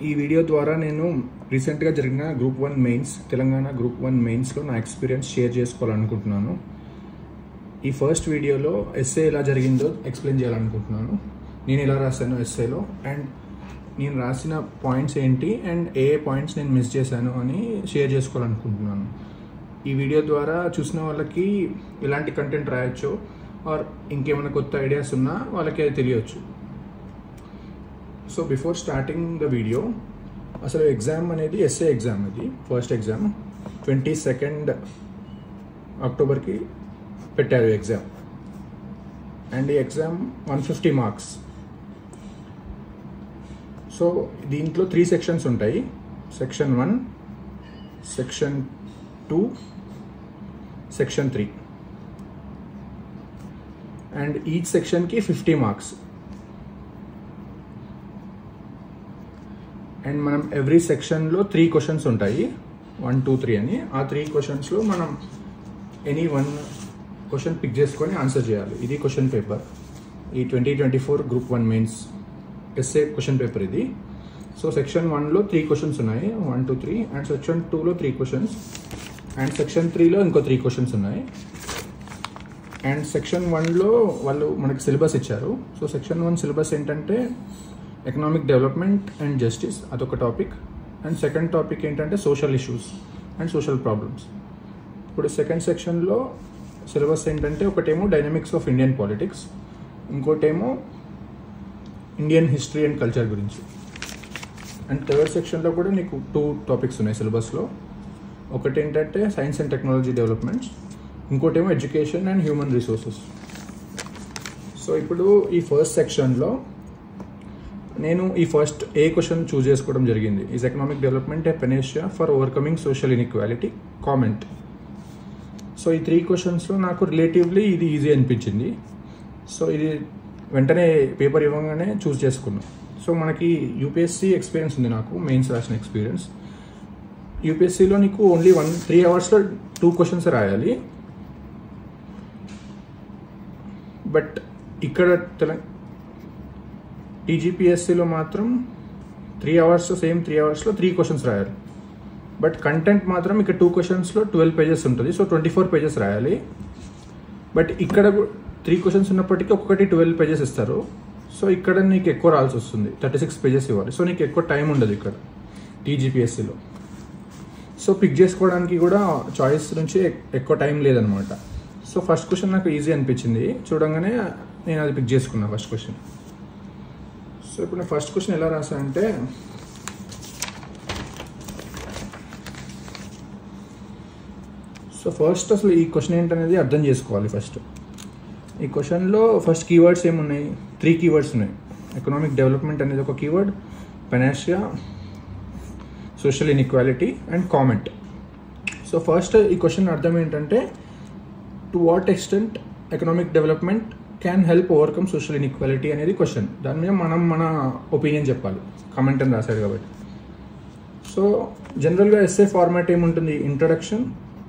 ఈ వీడియో ద్వారా నేను రీసెంట్గా జరిగిన group one mains Telangana group one మెయిన్స్లో నా ఎక్స్పీరియన్స్ షేర్ చేసుకోవాలనుకుంటున్నాను ఈ ఫస్ట్ వీడియోలో ఎస్ఏ ఎలా జరిగిందో ఎక్స్ప్లెయిన్ చేయాలనుకుంటున్నాను నేను ఎలా రాశాను ఎస్ఏలో అండ్ నేను రాసిన పాయింట్స్ ఏంటి అండ్ ఏ ఏ పాయింట్స్ నేను మిస్ చేశాను అని షేర్ చేసుకోవాలనుకుంటున్నాను ఈ వీడియో ద్వారా చూసిన వాళ్ళకి ఎలాంటి కంటెంట్ రాయొచ్చు ఆర్ ఇంకేమైనా కొత్త ఐడియాస్ ఉన్నా వాళ్ళకి అది తెలియచ్చు so before starting the video అసలు ఎగ్జామ్ అనేది ఎస్ఏ ఎగ్జామ్ ఇది ఫస్ట్ ఎగ్జామ్ ట్వంటీ సెకండ్ అక్టోబర్కి పెట్టారు ఎగ్జామ్ అండ్ ఈ exam one fifty marks so దీంట్లో త్రీ సెక్షన్స్ ఉంటాయి section one section two section three and each సెక్షన్కి ఫిఫ్టీ మార్క్స్ అండ్ మనం ఎవ్రీ సెక్షన్లో త్రీ క్వశ్చన్స్ ఉంటాయి వన్ టూ త్రీ అని ఆ త్రీ క్వశ్చన్స్లో మనం ఎనీ వన్ క్వశ్చన్ పిక్ చేసుకొని ఆన్సర్ చేయాలి ఇది క్వశ్చన్ పేపర్ ఈ twenty twenty four group one mains essay question paper ఇది సో సెక్షన్ వన్లో త్రీ క్వశ్చన్స్ ఉన్నాయి one two three and section టూలో త్రీ క్వశ్చన్స్ అండ్ సెక్షన్ త్రీలో ఇంకో త్రీ క్వశ్చన్స్ ఉన్నాయి అండ్ సెక్షన్ వన్లో వాళ్ళు మనకి సిలబస్ ఇచ్చారు సో సెక్షన్ వన్ సిలబస్ ఏంటంటే ఎకనామిక్ డెవలప్మెంట్ అండ్ జస్టిస్ అదొక టాపిక్ అండ్ సెకండ్ టాపిక్ ఏంటంటే social issues and social problems ఇప్పుడు సెకండ్ సెక్షన్లో సిలబస్ ఏంటంటే ఒకటేమో డైనమిక్స్ ఆఫ్ ఇండియన్ పాలిటిక్స్ ఇంకోటేమో ఇండియన్ హిస్టరీ అండ్ కల్చర్ గురించి అండ్ థర్డ్ సెక్షన్లో కూడా నీకు టూ టాపిక్స్ ఉన్నాయి సిలబస్లో ఒకటి ఏంటంటే సైన్స్ అండ్ టెక్నాలజీ డెవలప్మెంట్స్ ఇంకోటేమో education and human resources so ఇప్పుడు ఈ ఫస్ట్ సెక్షన్లో నేను ఈ ఫస్ట్ ఏ క్వశ్చన్ చూస్ చేసుకోవడం జరిగింది is economic development a panacea for overcoming social inequality comment so ఈ త్రీ క్వశ్చన్స్లో నాకు రిలేటివ్లీ ఇది ఈజీ అనిపించింది సో ఇది వెంటనే పేపర్ ఇవ్వగానే చూస్ చేసుకున్నాను సో మనకి యూపీఎస్సీ ఎక్స్పీరియన్స్ ఉంది నాకు మెయిన్స్ రాసిన ఎక్స్పీరియన్స్ యూపీఎస్సీలో నీకు ఓన్లీ వన్ త్రీ అవర్స్లో టూ క్వశ్చన్స్ రాయాలి బట్ ఇక్కడ తెలంగాణ టీజీపీఎస్సీలో మాత్రం త్రీ అవర్స్ సేమ్ త్రీ అవర్స్లో త్రీ క్వశ్చన్స్ రాయాలి బట్ కంటెంట్ మాత్రం ఇక్కడ టూ క్వశ్చన్స్లో ట్వెల్వ్ పేజెస్ ఉంటుంది సో ట్వంటీ ఫోర్ పేజెస్ రాయాలి బట్ ఇక్కడ త్రీ క్వశ్చన్స్ ఉన్నప్పటికీ ఒక్కొక్కటి ట్వెల్వ్ పేజెస్ ఇస్తారు సో ఇక్కడ నీకు ఎక్కువ రావాల్సి వస్తుంది థర్టీ సిక్స్ పేజెస్ ఇవ్వాలి సో నీకు ఎక్కువ టైం ఉండదు ఇక్కడ టీజీపీఎస్సీలో సో పిక్ చేసుకోవడానికి కూడా చాయిస్ నుంచి ఎక్కువ టైం లేదనమాట సో ఫస్ట్ క్వశ్చన్ నాకు ఈజీ అనిపించింది చూడంగానే నేను అది పిక్ చేసుకున్నా ఫస్ట్ క్వశ్చన్ సో ఇప్పుడు నేను ఫస్ట్ క్వశ్చన్ ఎలా రాసా అంటే సో ఫస్ట్ అసలు ఈ క్వశ్చన్ ఏంటనేది అర్థం చేసుకోవాలి ఫస్ట్ ఈ క్వశ్చన్లో ఫస్ట్ కీవర్డ్స్ ఏమున్నాయి త్రీ కీవర్డ్స్ ఉన్నాయి ఎకనామిక్ డెవలప్మెంట్ అనేది ఒక keyword panacea social inequality and comment so first ఈ క్వశ్చన్ అర్థం ఏంటంటే to what extent economic development can help overcome social inequality అనేది క్వశ్చన్ దాని మీద మనం మన ఒపీనియన్ చెప్పాలి కామెంట్ అని రాశాడు కాబట్టి సో జనరల్గా ఎస్ఏ ఫార్మాట్ ఏముంటుంది ఇంట్రడక్షన్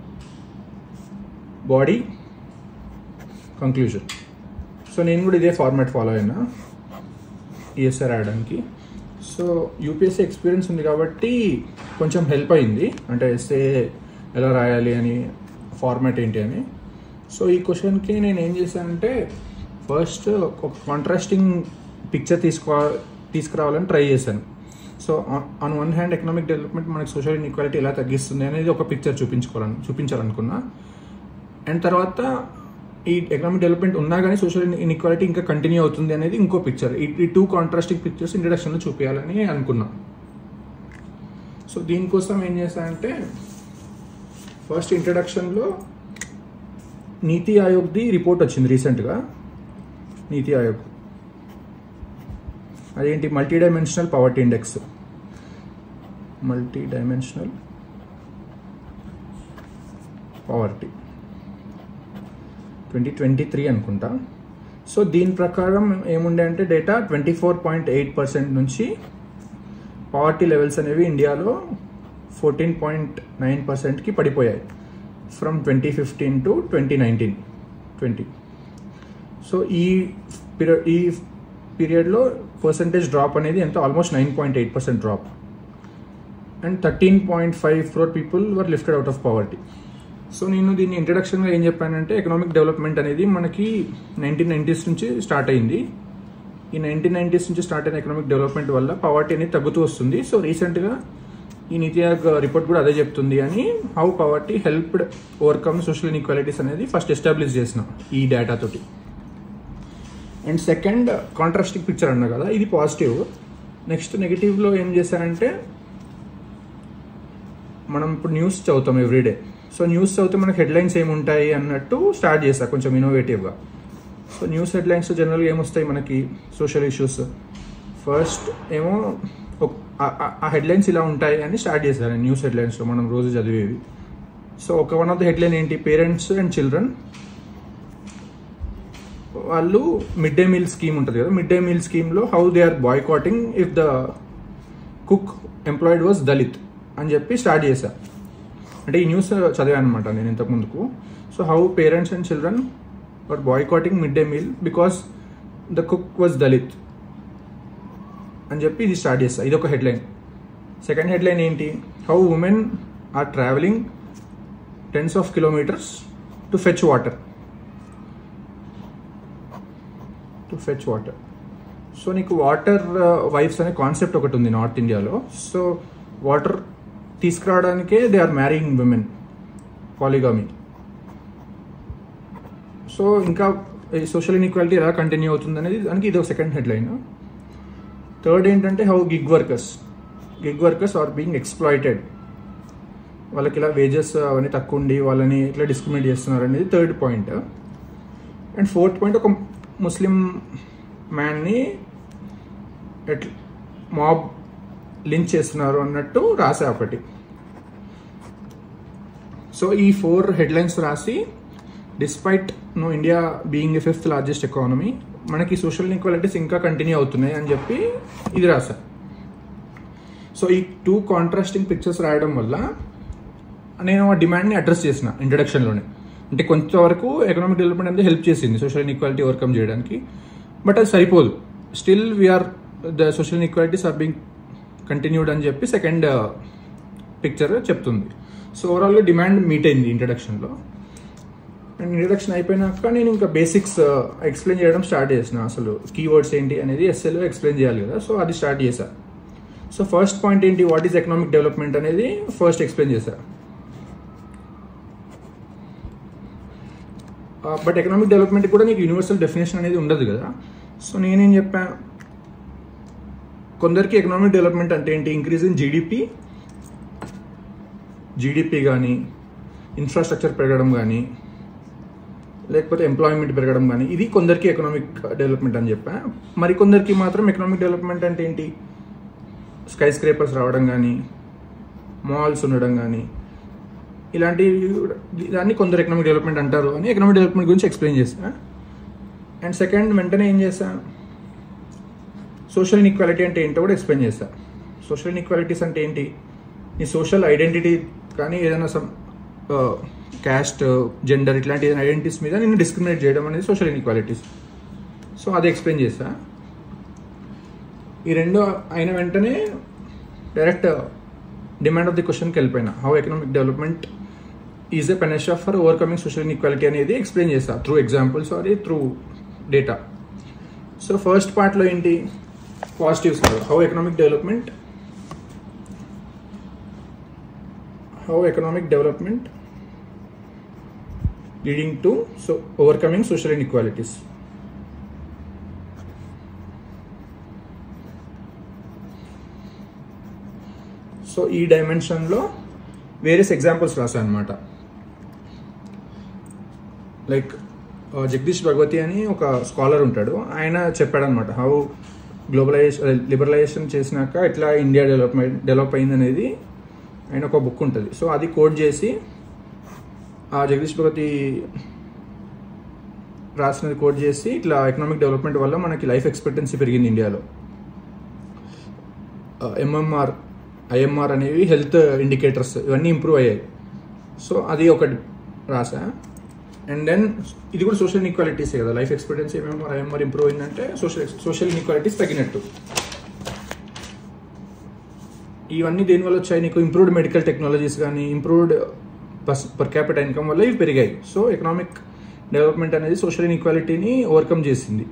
బాడీ కంక్లూజన్ సో నేను కూడా ఇదే ఫార్మాట్ ఫాలో అయినా ఈఎస్ఆర్ రాయడానికి సో యూపీఎస్సీ ఎక్స్పీరియన్స్ ఉంది కాబట్టి కొంచెం హెల్ప్ అయింది అంటే ఎస్ఏ ఎలా రాయాలి అని ఫార్మాట్ ఏంటి అని సో ఈ క్వశ్చన్కి నేను ఏం చేశానంటే ఫస్ట్ ఒక కాంట్రాస్టింగ్ పిక్చర్ తీసుకో తీసుకురావాలని ట్రై చేశాను so on one hand economic development మనకి సోషల్ ఇన్ఈక్వాలిటీ ఎలా తగ్గిస్తుంది అనేది ఒక పిక్చర్ చూపించుకోవాలని చూపించాలనుకున్నా అండ్ తర్వాత ఈ ఎకనామిక్ డెవలప్మెంట్ ఉన్నా కానీ సోషల్ ఇన్ఈక్వాలిటీ ఇంకా కంటిన్యూ అవుతుంది అనేది ఇంకో పిక్చర్ ఈ టూ కాంట్రాస్టింగ్ పిక్చర్స్ ఇంట్రడక్షన్లో చూపించాలని అనుకున్నాం సో దీనికోసం ఏం చేశానంటే ఫస్ట్ ఇంట్రడక్షన్లో నీతి ఆయోగ్ది రిపోర్ట్ వచ్చింది రీసెంట్గా నీతి ఆయోగ్ అదేంటి multi dimensional poverty index multi dimensional poverty twenty twenty three అనుకుంటా సో దీని ప్రకారం ఏముండే అంటే data twenty four point eight percent నుంచి పావర్టీ లెవెల్స్ అనేవి ఇండియాలో ఫోర్టీన్ పాయింట్ నైన్ పర్సెంట్కి పడిపోయాయి from twenty fifteen to twenty nineteen twenty so ఈ పీరియడ్ ఈ పీరియడ్లో పర్సంటేజ్ డ్రాప్ అనేది ఎంత almost nine point eight percent drop and thirteen point five crore people were lifted out of poverty so నేను దీన్ని ఇంట్రడక్షన్గా ఏం చెప్పానంటే ఎకనామిక్ డెవలప్మెంట్ అనేది మనకి నైన్టీన్ నైంటీస్ నుంచి స్టార్ట్ అయింది ఈ నైన్టీన్ నైంటీస్ నుంచి స్టార్ట్ అయిన ఎకనామిక్ డెవలప్మెంట్ వల్ల పవర్టీ అనేది తగ్గుతూ వస్తుంది సో రీసెంట్గా ఈ నీతి ఆయోగ్ రిపోర్ట్ కూడా అదే చెప్తుంది అని how poverty helped overcome social inequalities అనేది ఫస్ట్ ఎస్టాబ్లిష్ చేసిన ఈ డేటా తోటి అండ్ సెకండ్ కాంట్రాస్టిక్ పిక్చర్ అన్నా కదా ఇది పాజిటివ్ నెక్స్ట్ నెగిటివ్లో ఏం చేశారంటే మనం ఇప్పుడు న్యూస్ చదువుతాం ఎవ్రీడే సో న్యూస్ చదివితే మనకి హెడ్లైన్స్ ఏముంటాయి అన్నట్టు స్టార్ట్ చేస్తా కొంచెం ఇన్నోవేటివ్గా సో న్యూస్ హెడ్లైన్స్ జనరల్గా ఏమొస్తాయి మనకి సోషల్ ఇష్యూస్ ఫస్ట్ ఏమో ఒక- ఆ- ఆ- ఆ హెడ్లైన్స్ ఇలా ఉంటాయి అని స్టార్ట్ చేశారు న్యూస్ హెడ్లైన్స్లో మనం రోజు చదివేవి సో ఒక వన్ ఆఫ్ ద హెడ్లైన్ ఏంటి పేరెంట్స్ అండ్ చిల్డ్రన్ వాళ్ళు మిడ్ డే మీల్ స్కీమ్ ఉంటుంది కదా మిడ్ డే మీల్ స్కీమ్లో how they are boycotting if the cook employed was Dalit అని చెప్పి స్టార్ట్ చేశా అంటే ఈ న్యూస్ చదివాను అనమాట నేను ఇంతకు ముందుకు so how parents and children are boycotting mid day meal because the cook was Dalit అని చెప్పి ఇది స్టార్ట్ చేస్తా ఇది ఒక హెడ్లైన్ సెకండ్ హెడ్లైన్ ఏంటి how women are travelling tens of kilometres to fetch water to fetch water so నీకు water wives అనే concept ఒకటి ఉంది నార్త్ ఇండియాలో సో వాటర్ తీసుకురావడానికే they are marrying women polygamy so ఇంకా సోషల్ ఇన్ఈక్వాలిటీ ఎలా continue అవుతుంది అనేది దానికి ఇది ఒక సెకండ్ హెడ్లైన్ థర్డ్ ఏంటంటే how gig workers gig workers are being exploited వాళ్ళకి ఇలా వేజెస్ అవన్నీ తక్కువ ఉండి వాళ్ళని ఇట్లా డిస్క్రిమినేట్ చేస్తున్నారు అనేది third point and fourth point ఒక ముస్లిం మ్యాన్ని ఎట్లా మాబ్ లించ్ చేస్తున్నారు అన్నట్టు రాసా ఒకటి సో ఈ ఫోర్ హెడ్లైన్స్ రాసి despite no India being a fifth largest economy మనకి సోషల్ ఇన్ఈక్వాలిటీస్ ఇంకా కంటిన్యూ అవుతున్నాయి అని చెప్పి ఇది రాసా సో ఈ టూ కాంట్రాస్టింగ్ పిక్చర్స్ రాయడం వల్ల నేను ఆ డిమాండ్ని అడ్రస్ చేసిన ఇంట్రడక్షన్లోనే అంటే కొంతవరకు ఎకనామిక్ డెవలప్మెంట్ అనేది హెల్ప్ చేసింది సోషల్ ఇన్ఈక్వాలిటీ ఓవర్కమ్ చేయడానికి బట్ అది సరిపోదు still we're the social inequalities are being continued అని చెప్పి సెకండ్ పిక్చర్ చెప్తుంది సో ఓవరాల్గా డిమాండ్ మీట్ అయింది ఇంట్రడక్షన్లో అండ్ ఇంట్రడక్షన్ అయిపోయినాక నేను ఇంకా బేసిక్స్ ఎక్స్ప్లెయిన్ చేయడం స్టార్ట్ చేసిన అసలు కీవర్డ్స్ ఏంటి అనేది ఎస్ఎల్లో ఎక్స్ప్లెయిన్ చేయాలి కదా సో అది స్టార్ట్ చేశా సో ఫస్ట్ పాయింట్ ఏంటి వాట్ ఈస్ ఎకనామిక్ డెవలప్మెంట్ అనేది ఫస్ట్ ఎక్స్ప్లెయిన్ చేశా బట్ ఎకనామిక్ డెవలప్మెంట్ కూడా నీకు యూనివర్సల్ డెఫినేషన్ అనేది ఉండదు కదా సో నేనేం చెప్పా కొందరికి ఎకనామిక్ డెవలప్మెంట్ అంటే ఏంటి ఇంక్రీజ్ ఇన్ జీడిపి జీడిపి కానీ ఇన్ఫ్రాస్ట్రక్చర్ పెరగడం కానీ లేకపోతే ఎంప్లాయ్మెంట్ పెరగడం కానీ ఇది కొందరికి ఎకనామిక్ డెవలప్మెంట్ అని చెప్పా మరి కొందరికి మాత్రం ఎకనామిక్ డెవలప్మెంట్ అంటే ఏంటి స్కై స్క్రేపర్స్ రావడం కానీ మాల్స్ ఉండడం కానీ ఇలాంటి దాన్ని కొందరు ఎకనామిక్ డెవలప్మెంట్ అంటారు అని ఎకనామిక్ డెవలప్మెంట్ గురించి ఎక్స్ప్లెయిన్ చేశా అండ్ సెకండ్ వెంటనే ఏం చేశా సోషల్ ఇన్ఈక్వాలిటీ అంటే ఏంటో కూడా ఎక్స్ప్లెయిన్ చేశా సోషల్ ఇన్ఈక్వాలిటీస్ అంటే ఏంటి నీ సోషల్ ఐడెంటిటీ కానీ ఏదైనా సమ్ క్యాస్ట్ జెండర్ ఇట్లాంటి ఏదైనా ఐడెంటిటీస్ మీద నేను డిస్క్రిమినేట్ చేయడం అనేది సోషల్ ఇన్ఈక్వాలిటీస్ సో అది ఎక్స్ప్లెయిన్ చేశా ఈ రెండు అయిన వెంటనే డైరెక్ట్ డిమాండ్ ఆఫ్ ది క్వశ్చన్కి వెళ్ళిపోయినా how economic development is a panacea for overcoming social inequality అనేది ఎక్స్ప్లెయిన్ చేస్తా through examples or through data so first పార్ట్లో ఏంటి పాజిటివ్స్ కాదు how economic development how economic development leading to so overcoming social inequalities so ఈ డైమెన్షన్లో various examples రాశాను అనమాట like Jagadish Bhagavati అని ఒక స్కాలర్ ఉంటాడు ఆయన చెప్పాడనమాట హౌ గ్లోబలైజేషన్ లిబరలైజేషన్ చేసినాక ఎట్లా ఇండియా డెవలప్మెంట్ డెవలప్ అయింది అనేది ఆయన ఒక బుక్ ఉంటుంది సో అది కోడ్ చేసి ఆ జగదీష్ భగవతి రాసినది కోడ్ చేసి ఇట్లా ఎకనామిక్ డెవలప్మెంట్ వల్ల మనకి లైఫ్ ఎక్స్పెక్టెన్సీ పెరిగింది ఇండియాలో ఎంఎంఆర్ ఐఎంఆర్ అనేవి హెల్త్ ఇండికేటర్స్ ఇవన్నీ ఇంప్రూవ్ అయ్యాయి సో అది ఒకటి రాసా అండ్ దెన్ ఇది కూడా సోషల్ ఇన్ఈక్వాలిటీసే కదా లైఫ్ ఎక్స్పెక్టెన్సీ ఏమేమో ఐఎంఆర్ ఇంప్రూవ్ అయిందంటే సోషల్ సోషల్ ఇన్ఈక్వాలిటీస్ తగ్గినట్టు ఇవన్నీ దేనివల్ల వచ్చాయి నీకు ఇంప్రూవ్డ్ మెడికల్ టెక్నాలజీస్ కానీ improved per per capital income వల్ల ఇవి పెరిగాయి సో ఎకనామిక్ డెవలప్మెంట్ అనేది సోషల్ ఇన్ఈక్వాలిటీని ఓవర్కమ్ చేసింది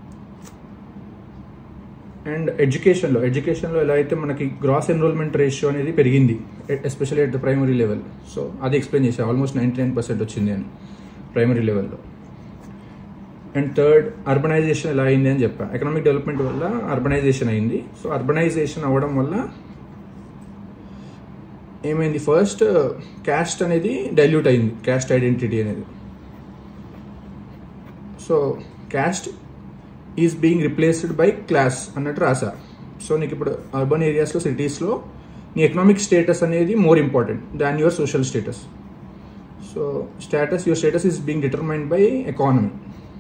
అండ్ ఎడ్యుకేషన్లో ఎడ్యుకేషన్లో ఎలా అయితే మనకి గ్రాస్ ఎన్రోల్మెంట్ రేషియో అనేది పెరిగింది especially at the primary level so అది ఎక్స్ప్లెయిన్ చేశాను ఆల్మోస్ట్ నైంటీ నైన్ పర్సెంట్ వచ్చింది అని ప్రైమరీ లెవెల్లో అండ్ థర్డ్ అర్బనైజేషన్ ఎలా అయింది అని చెప్పా ఎకనామిక్ డెవలప్మెంట్ వల్ల అర్బనైజేషన్ అయింది సో అర్బనైజేషన్ అవ్వడం వల్ల ఏమైంది ఫస్ట్ క్యాస్ట్ అనేది డైల్యూట్ అయింది క్యాస్ట్ ఐడెంటిటీ అనేది so caste is being replaced by class అన్నట్టు రాసా సో నీకు ఇప్పుడు అర్బన్ ఏరియాస్లో సిటీస్లో నీ ఎకనామిక్ స్టేటస్ అనేది more important than your social status so status your status is being determined by economy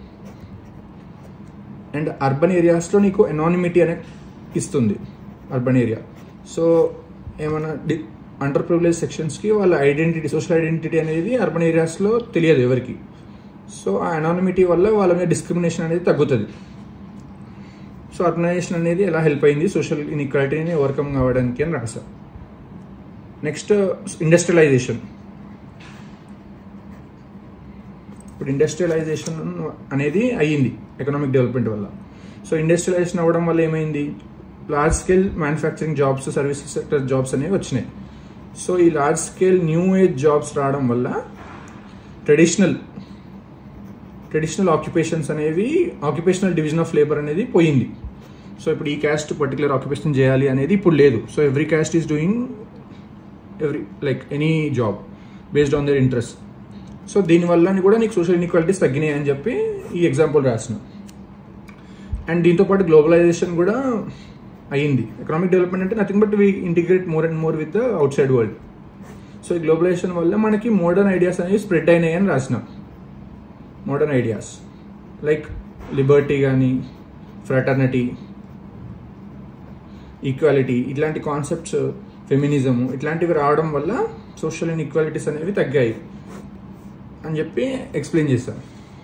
and urban ఏరియాస్లో నీకు ఎనానిమిటీ అనే ఇస్తుంది అర్బన్ ఏరియా సో ఏమైనా డి అండర్ ప్రివిలేజ్ సెక్షన్స్కి వాళ్ళ ఐడెంటిటీ సోషల్ ఐడెంటిటీ అనేది అర్బన్ ఏరియాస్లో తెలియదు ఎవరికి సో ఆ అనానిమిటీ వల్ల వాళ్ళ మీద డిస్క్రిమినేషన్ అనేది తగ్గుతుంది సో అర్బనైజేషన్ అనేది ఎలా హెల్ప్ అయింది సోషల్ ఇన్ఈక్వాలిటీని ఓవర్కమ్ కావడానికి అని రాసా నెక్స్ట్ ఇండస్ట్రియలైజేషన్ ఇప్పుడు ఇండస్ట్రియలైజేషన్ అనేది అయ్యింది ఎకనామిక్ డెవలప్మెంట్ వల్ల సో ఇండస్ట్రియలైజేషన్ అవ్వడం వల్ల ఏమైంది large scale manufacturing jobs service sector jobs అనేవి వచ్చినాయి సో ఈ large scale new age jobs రావడం వల్ల ట్రెడిషనల్ ట్రెడిషనల్ ఆక్యుపేషన్స్ అనేవి ఆక్యుపేషనల్ డివిజన్ ఆఫ్ లేబర్ అనేది పోయింది సో ఇప్పుడు ఈ క్యాస్ట్ పర్టికులర్ ఆక్యుపేషన్ చేయాలి అనేది ఇప్పుడు లేదు so every caste is doing every like any job based on their interest so దీనివల్ల కూడా నీకు సోషల్ ఇన్ఈక్వాలిటీస్ తగ్గినాయి అని చెప్పి ఈ ఎగ్జాంపుల్ రాసిన అండ్ దీంతోపాటు గ్లోబలైజేషన్ కూడా అయ్యింది ఎకనామిక్ డెవలప్మెంట్ అంటే nothing but we integrate more and more with the outside world so ఈ గ్లోబలైజేషన్ వల్ల మనకి మోడర్న్ ఐడియాస్ అనేవి స్ప్రెడ్ అయినాయి అని రాసిన మోడర్న్ ఐడియాస్ లైక్ లిబర్టీ కానీ ఫ్రాటర్నిటీ ఈక్వాలిటీ ఇట్లాంటి కాన్సెప్ట్స్ ఫెమినిజము ఇట్లాంటివి రావడం వల్ల సోషల్ ఇన్ఈక్వాలిటీస్ అనేవి తగ్గాయి అని చెప్పి ఎక్స్ప్లెయిన్ చేశాను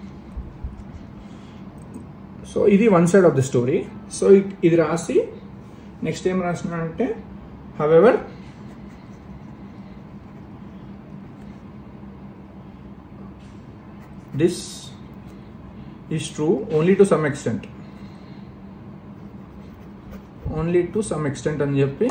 సో ఇది one side of the story so ఇది రాసి నెక్స్ట్ ఏం రాసిన అంటే however this is true only to some extent only to some extent అని చెప్పి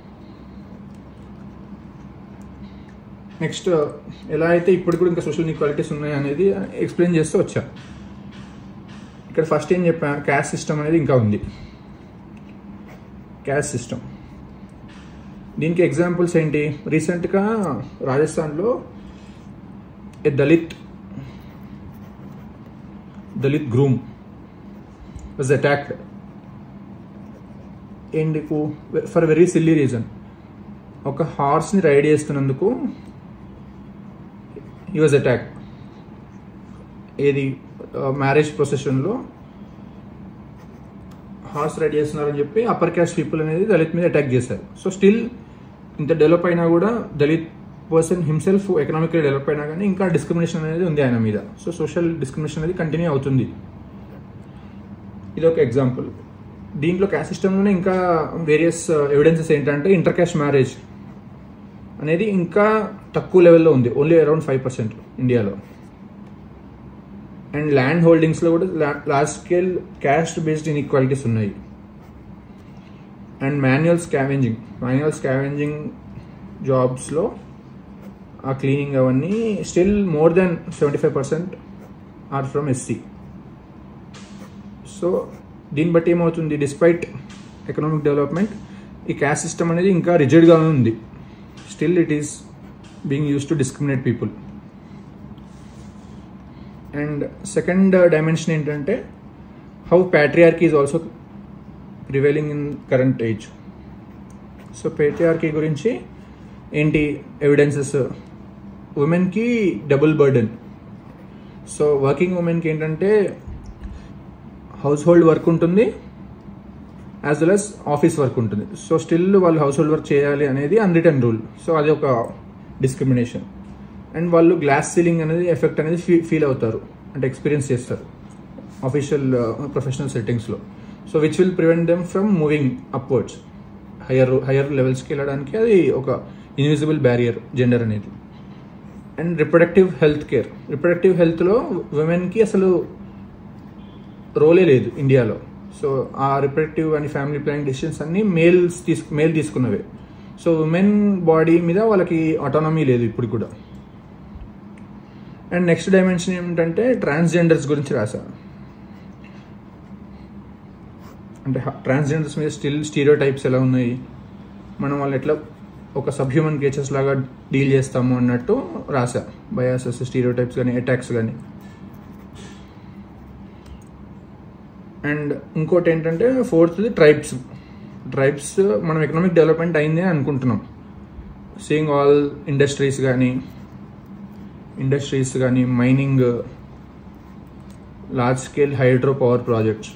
నెక్స్ట్ ఎలా అయితే ఇప్పుడు కూడా ఇంకా సోషల్ ఇన్ఈక్వాలిటీస్ ఉన్నాయి అనేది ఎక్స్ప్లెయిన్ చేస్తూ వచ్చా ఇక్కడ ఫస్ట్ ఏం చెప్పా క్యాస్ట్ సిస్టమ్ అనేది ఇంకా ఉంది క్యాస్ట్ సిస్టమ్ దీనికి ఎగ్జాంపుల్స్ ఏంటి రీసెంట్గా రాజస్థాన్లో a Dalit Dalit groom was attacked ఎందుకు ఫర్ వెరీ సిల్లీ రీజన్ ఒక హార్స్ని రైడ్ చేస్తున్నందుకు ఈ వాజ్ అటాక్ ఏది మ్యారేజ్ ప్రొసెషన్లో హార్స్ రైడ్ చేస్తున్నారని చెప్పి అప్పర్ క్యాస్ట్ పీపుల్ అనేది దళిత్ మీద అటాక్ చేశారు సో స్టిల్ ఇంత డెవలప్ అయినా కూడా Dalit person himself economical develop అయినా కానీ ఇంకా డిస్క్రిమినేషన్ అనేది ఉంది ఆయన మీద సో సోషల్ డిస్క్రిమినేషన్ అనేది కంటిన్యూ అవుతుంది ఇది ఒక ఎగ్జాంపుల్ దీంట్లో క్యాస్ట్ సిస్టంలోనే ఇంకా వేరియస్ ఎవిడెన్సెస్ ఏంటంటే ఇంటర్ క్యాస్ట్ మ్యారేజ్ అనేది ఇంకా తక్కువ లెవెల్లో ఉంది ఓన్లీ అరౌండ్ ఫైవ్ పర్సెంట్ ఇండియాలో అండ్ ల్యాండ్ హోల్డింగ్స్లో కూడా large scale caste based inequalities ఉన్నాయి and manual scavenging manual scavenging జాబ్స్లో ఆ క్లీనింగ్ అవన్నీ still more than seventy five percent are from SC so దీన్ని బట్టి ఏమవుతుంది డిస్పైట్ ఎకనామిక్ డెవలప్మెంట్ ఈ క్యాస్ట్ సిస్టమ్ అనేది ఇంకా రిజిడ్గానే ఉంది still it is being use to discriminate people and second dimension ఏంటంటే how patriarchy is also prevailing in current age so patriarchy గురించి ఏంటి ఎవిడెన్సెస్ ఉమెన్కి డబుల్ బర్డెన్ సో వర్కింగ్ ఉమెన్కి ఏంటంటే హౌస్ హోల్డ్ వర్క్ ఉంటుంది as well as office work ఉంటుంది so still వాళ్ళు household work చేయాలి అనేది అన్రిటర్న్ రూల్ సో అది ఒక డిస్క్రిమినేషన్ అండ్ వాళ్ళు గ్లాస్ సీలింగ్ అనేది ఎఫెక్ట్ అనేది ఫీ ఫీల్ అవుతారు అంటే ఎక్స్పీరియన్స్ చేస్తారు ఆఫీషియల్ ప్రొఫెషనల్ సెట్టింగ్స్లో so which will prevent them from moving upwards higher higher లెవెల్స్కి వెళ్ళడానికి అది ఒక ఇన్విజిబుల్ బ్యారియర్ జెండర్ అనేది and reproductive health care reproductive హెల్త్లో ఉమెన్కి అసలు రోలే లేదు ఇండియాలో సో ఆ రిప్రొడక్టివ్ అని ఫ్యామిలీ ప్లానింగ్ డెసిషన్స్ అన్ని మేల్స్ తీసుకు మేల్ తీసుకున్నవే సో ఉమెన్ బాడీ మీద వాళ్ళకి ఆటోనమీ లేదు ఇప్పుడు కూడా అండ్ నెక్స్ట్ డైమెన్షన్ ఏమిటంటే ట్రాన్స్జెండర్స్ గురించి రాశా అంటే ట్రాన్స్జెండర్స్ మీద స్టిల్ స్టీరియో టైప్స్ ఎలా ఉన్నాయి మనం వాళ్ళు ఎట్లా ఒక సబ్ హ్యూమన్ కేసెస్ లాగా డీల్ చేస్తాము అన్నట్టు రాశా బయాసెస్ స్టీరియో టైప్స్ కానీ అటాక్స్ కానీ అండ్ ఇంకోటి ఏంటంటే ఫోర్త్ ట్రైబ్స్ ట్రైబ్స్ మనం ఎకనామిక్ డెవలప్మెంట్ అయింది అని అనుకుంటున్నాం సీయింగ్ ఆల్ ఇండస్ట్రీస్ కానీ ఇండస్ట్రీస్ కానీ mining large scale hydro power projects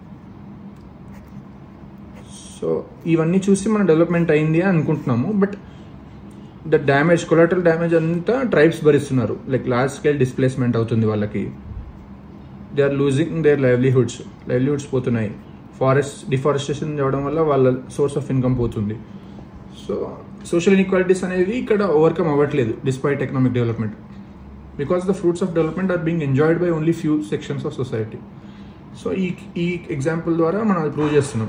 so ఇవన్నీ చూసి మన డెవలప్మెంట్ అయింది అని అనుకుంటున్నాము but the damage collateral damage అంతా ట్రైబ్స్ భరిస్తున్నారు లైక్ లార్జ్ స్కేల్ డిస్ప్లేస్మెంట్ అవుతుంది వాళ్ళకి they are losing their livelihoods livelihoods పోతున్నాయి ఫారెస్ట్ డిఫారెస్టేషన్ చేయడం వల్ల వాళ్ళ సోర్స్ ఆఫ్ ఇన్కమ్ పోతుంది సో సోషల్ ఇన్ఈక్వాలిటీస్ అనేవి ఇక్కడ ఓవర్కమ్ అవ్వట్లేదు despite economic development because the fruits of development are being enjoyed by only few sections of society so ఈ ఈ ఎగ్జాంపుల్ ద్వారా మనం అది ప్రూవ్ చేస్తున్నాం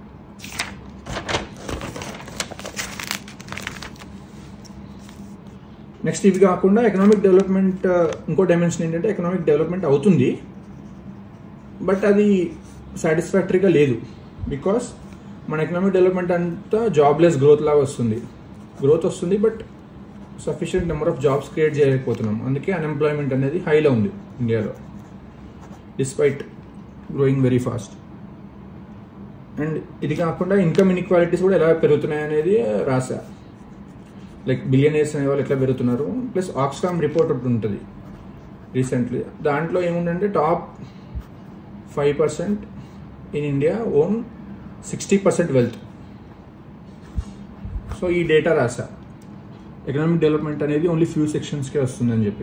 నెక్స్ట్ ఇవి కాకుండా ఎకనామిక్ డెవలప్మెంట్ ఇంకో డైమెన్షన్ ఏంటంటే ఎకనామిక్ డెవలప్మెంట్ అవుతుంది బట్ అది సాటిస్ఫాక్టరీగా లేదు బికాస్ మన ఎకనామిక్ డెవలప్మెంట్ అంతా జాబ్లెస్ గ్రోత్ లాగా వస్తుంది గ్రోత్ వస్తుంది but sufficient number of jobs create చేయలేకపోతున్నాం అందుకే అన్ఎంప్లాయ్మెంట్ అనేది హైలో ఉంది ఇండియాలో despite growing very fast and ఇది కాకుండా ఇన్కమ్ ఇన్ఈక్వాలిటీస్ కూడా ఎలా పెరుగుతున్నాయి అనేది రాసా లైక్ బిలియనర్స్ అనే వాళ్ళు ఎట్లా పెరుగుతున్నారు ప్లస్ ఆక్స్ఫామ్ రిపోర్ట్ ఒకటి ఉంటుంది రీసెంట్లీ దాంట్లో ఏముందంటే top five percent in India own sixty percent wealth so ఈ డేటా రాసా ఎకనామిక్ డెవలప్మెంట్ అనేది ఓన్లీ ఫ్యూ సెక్షన్స్కే వస్తుందని చెప్పి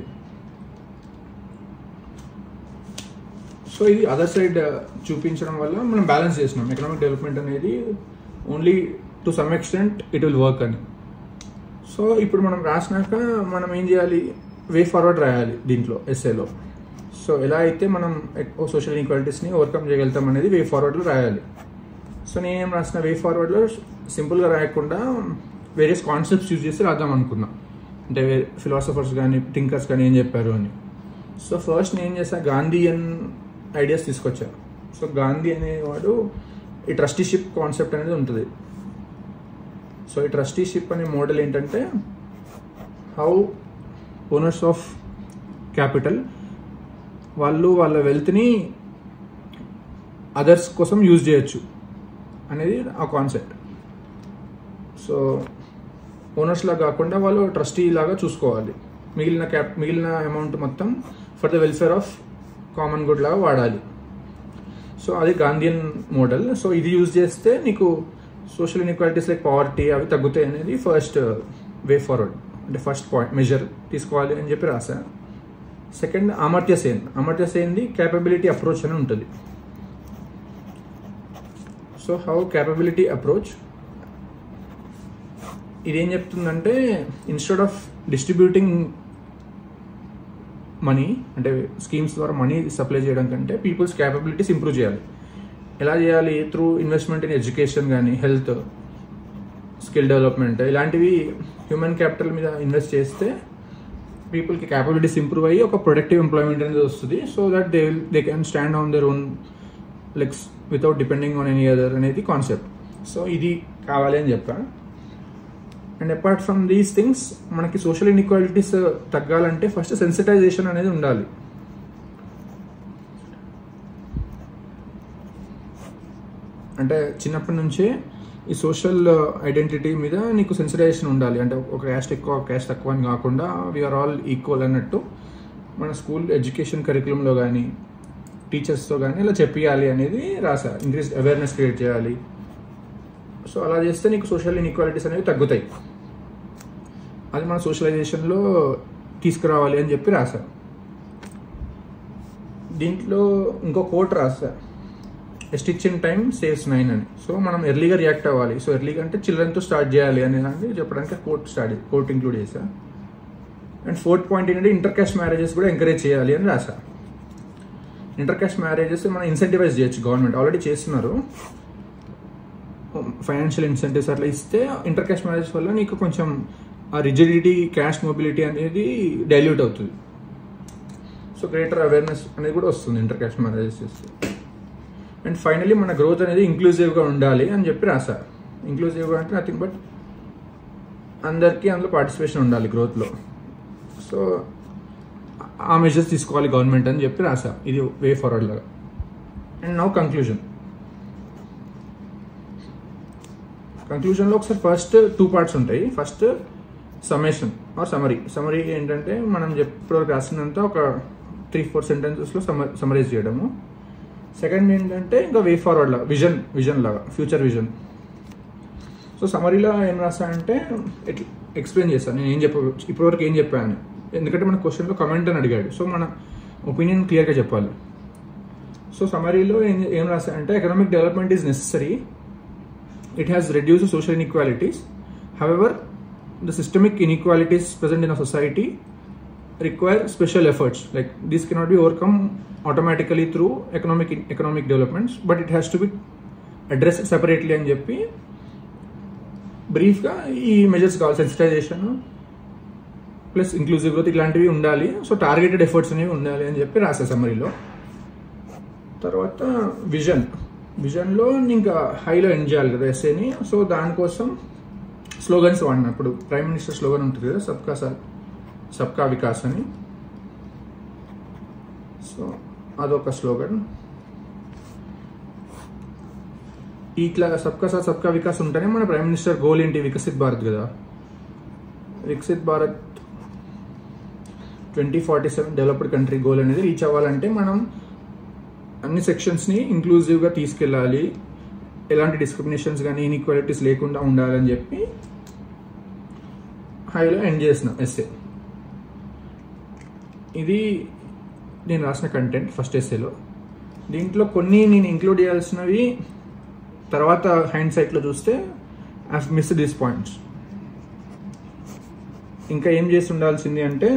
సో ఇది అదర్ సైడ్ చూపించడం వల్ల మనం బ్యాలెన్స్ చేసినాం ఎకనామిక్ డెవలప్మెంట్ అనేది only to some extent it will work అని సో ఇప్పుడు మనం రాసినాక మనం ఏం చేయాలి వే ఫార్వర్డ్ రాయాలి దీంట్లో ఎస్ఏలో సో ఎలా అయితే మనం ఎక్కువ సోషల్ ఈక్వాలిటీస్ని ఓవర్కమ్ చేయగలుగుతాం అనేది వే ఫార్వర్డ్లో రాయాలి సో నేనేం రాసిన వే ఫార్వర్డ్లో సింపుల్గా రాయకుండా వేరియస్ కాన్సెప్ట్స్ యూజ్ చేసి రాద్దాం అనుకున్నా అంటే ఫిలాసఫర్స్ కానీ థింకర్స్ కానీ ఏం చెప్పారు అని సో ఫస్ట్ నేను ఏం చేసా గాంధీయన్ ఐడియాస్ తీసుకొచ్చా సో గాంధీ అనేవాడు ఈ ట్రస్టీషిప్ కాన్సెప్ట్ అనేది ఉంటుంది సో ఈ ట్రస్టీషిప్ అనే మోడల్ ఏంటంటే హౌ ఓనర్స్ ఆఫ్ క్యాపిటల్ వాళ్ళు వాళ్ళ వెల్త్ని అదర్స్ కోసం యూజ్ చేయొచ్చు అనేది ఆ కాన్సెప్ట్ సో ఓనర్స్ లాగా కాకుండా వాళ్ళు ట్రస్టీ లాగా చూసుకోవాలి మిగిలిన క్యాప్ మిగిలిన అమౌంట్ మొత్తం for the welfare of common good లాగా వాడాలి సో అది గాంధీయన్ మోడల్ సో ఇది యూజ్ చేస్తే నీకు సోషల్ ఇన్ఈక్వాలిటీస్ లైక్ పావర్టీ అవి తగ్గుతాయి అనేది ఫస్ట్ వే ఫార్వర్డ్ అంటే ఫస్ట్ పాయింట్ మెజర్ తీసుకోవాలి అని చెప్పి రాసా సెకండ్ అమర్త్య సేన్ అమర్త్య సేన్ది క్యాపబిలిటీ అప్రోచ్ అని ఉంటుంది సో హౌ క్యాపబిలిటీ అప్రోచ్ ఇదేం చెప్తుందంటే ఇన్స్టెడ్ ఆఫ్ డిస్ట్రిబ్యూటింగ్ మనీ అంటే స్కీమ్స్ ద్వారా మనీ సప్లై చేయడం కంటే పీపుల్స్ క్యాపబిలిటీస్ ఇంప్రూవ్ చేయాలి ఎలా చేయాలి త్రూ ఇన్వెస్ట్మెంట్ ఇన్ ఎడ్యుకేషన్ కానీ హెల్త్ స్కిల్ డెవలప్మెంట్ ఇలాంటివి హ్యూమన్ క్యాపిటల్ మీద ఇన్వెస్ట్ చేస్తే పీపుల్కి క్యాపబిలిటీస్ ఇంప్రూవ్ అయ్యి ఒక ప్రొడక్టివ్ ఎంప్లాయ్మెంట్ అనేది వస్తుంది so that they will they can stand on their own legs without depending on any other అనేది కాన్సెప్ట్ సో ఇది కావాలి అని చెప్పా and apart from these things మనకి సోషల్ ఇన్ఈక్వాలిటీస్ తగ్గాలంటే ఫస్ట్ సెన్సిటైజేషన్ అనేది ఉండాలి అంటే చిన్నప్పటి నుంచే ఈ సోషల్ ఐడెంటిటీ మీద నీకు సెన్సిటైజేషన్ ఉండాలి అంటే ఒక క్యాస్ట్ ఎక్కువ ఒక క్యాస్ట్ తక్కువ అని కాకుండా వీఆర్ ఆల్ ఈక్వల్ అన్నట్టు మన స్కూల్ ఎడ్యుకేషన్ కరికులంలో కానీ టీచర్స్తో కానీ ఇలా చెప్పియాలి అనేది రాసా ఇంక్రీజ్ అవేర్నెస్ క్రియేట్ చేయాలి సో అలా చేస్తే నీకు సోషల్ ఇన్ఈక్వాలిటీస్ అనేవి తగ్గుతాయి అది మన సోషలైజేషన్లో తీసుకురావాలి అని చెప్పి రాసా దీంట్లో ఇంకో కోట్ రాసా స్టిచ్చింగ్ టైం సేవ్స్ నైన్ అని సో మనం ఎర్లీగా రియాక్ట్ అవ్వాలి సో ఎర్లీగా అంటే చిల్డ్రన్తో స్టార్ట్ చేయాలి అని దాన్ని చెప్పడానికి కోర్ట్ స్టార్ట్ కోర్ట్ ఇంక్లూడ్ చేశా అండ్ ఫోర్త్ పాయింట్ ఏంటంటే ఇంటర్ కాస్ట్ మ్యారేజెస్ కూడా ఎంకరేజ్ చేయాలి అని రాశా ఇంటర్ కాస్ట్ మ్యారేజెస్ మనం ఇన్సెంటివైజ్ చేయొచ్చు గవర్నమెంట్ ఆల్రెడీ చేస్తున్నారు ఫైనాన్షియల్ ఇన్సెంటివ్స్ అట్లా ఇస్తే ఇంటర్ కాస్ట్ మ్యారేజ్ వల్ల నీకు కొంచెం ఆ రిజిడిటీ క్యాస్ట్ మొబిలిటీ అనేది డైల్యూట్ అవుతుంది సో గ్రేటర్ అవేర్నెస్ అనేది కూడా వస్తుంది ఇంటర్ కాస్ట్ మ్యారేజెస్ చేస్తే అండ్ ఫైనలీ మన గ్రోత్ అనేది ఇంక్లూజివ్గా ఉండాలి అని చెప్పి రాశారు ఇంక్లూజివ్గా అంటే నథింగ్ బట్ అందరికీ అందులో పార్టిసిపేషన్ ఉండాలి గ్రోత్లో సో ఆ మెజర్స్ తీసుకోవాలి గవర్నమెంట్ అని చెప్పి రాసా ఇది వే ఫార్వర్డ్ లాగా అండ్ నౌ కంక్లూజన్ కంక్లూజన్లో ఒకసారి ఫస్ట్ టూ పార్ట్స్ ఉంటాయి first summation or summary summary ఏంటంటే మనం ఇప్పటివరకు రాసిందంతా ఒక త్రీ ఫోర్ సెంటెన్సెస్లో సమర్ సమరైజ్ చేయడము సెకండ్ ఏంటంటే ఇంకా వే ఫార్వర్డ్ లాగా విజన్ విజన్ లాగా ఫ్యూచర్ విజన్ సో సమరీలో ఏం రాసా అంటే ఎట్లా ఎక్స్ప్లెయిన్ చేస్తాను నేను ఏం చెప్ప ఇప్పటివరకు ఏం చెప్పాను ఎందుకంటే మన క్వశ్చన్లో కమెంట్ అని అడిగాడు సో మన ఒపీనియన్ క్లియర్గా చెప్పాలి సో సమరీలో ఏం ఏం రాసా అంటే economic development is necessary it has reduced social inequalities. However, the systemic inequalities present in a society require special efforts. Like this cannot be overcome automatically through economic economic developments, but it has to be addressed separately అని చెప్పి బ్రీఫ్గా ఈ measures కావాలి sensitization plus inclusive growth ఇలాంటివి ఉండాలి so targeted efforts అనేవి ఉండాలి అని చెప్పి రాసే సమ్మరీలో తర్వాత విజన్ విజన్లో ఇంకా హైలో ఎండ్ చేయాలి కదా ఎస్ఏని సో దానికోసం స్లోగన్స్ వాడిన ఇప్పుడు ప్రైమ్ మినిస్టర్ స్లోగన్ ఉంటుంది కదా సబ్కా సాత్ సబ్కా వికాస్ అని సో అదొక స్లోగన్ ఇట్లా సబ్కా సాత్ సబ్కా వికాస్ ఉంటేనే మన ప్రైమ్ మినిస్టర్ గోల్ ఏంటి వికసిత్ భారత్ కదా Viksit Bharat twenty forty seven developed country goal అనేది రీచ్ అవ్వాలంటే మనం అన్ని సెక్షన్స్ని ఇంక్లూజివ్గా తీసుకెళ్ళాలి ఎలాంటి డిస్క్రిమినేషన్స్ కానీ ఇన్ఈక్వాలిటీస్ లేకుండా ఉండాలని చెప్పి హైలో ఎండ్ చేసిన ఎస్ఏ ఇది నేను రాసిన కంటెంట్ ఫస్ట్ ఎస్ఏలో దీంట్లో కొన్ని నేను ఇంక్లూడ్ చేయాల్సినవి తర్వాత హ్యాండ్ సైట్లో చూస్తే ఐ మిస్ దీస్ పాయింట్స్ ఇంకా ఏం చేసి ఉండాల్సింది అంటే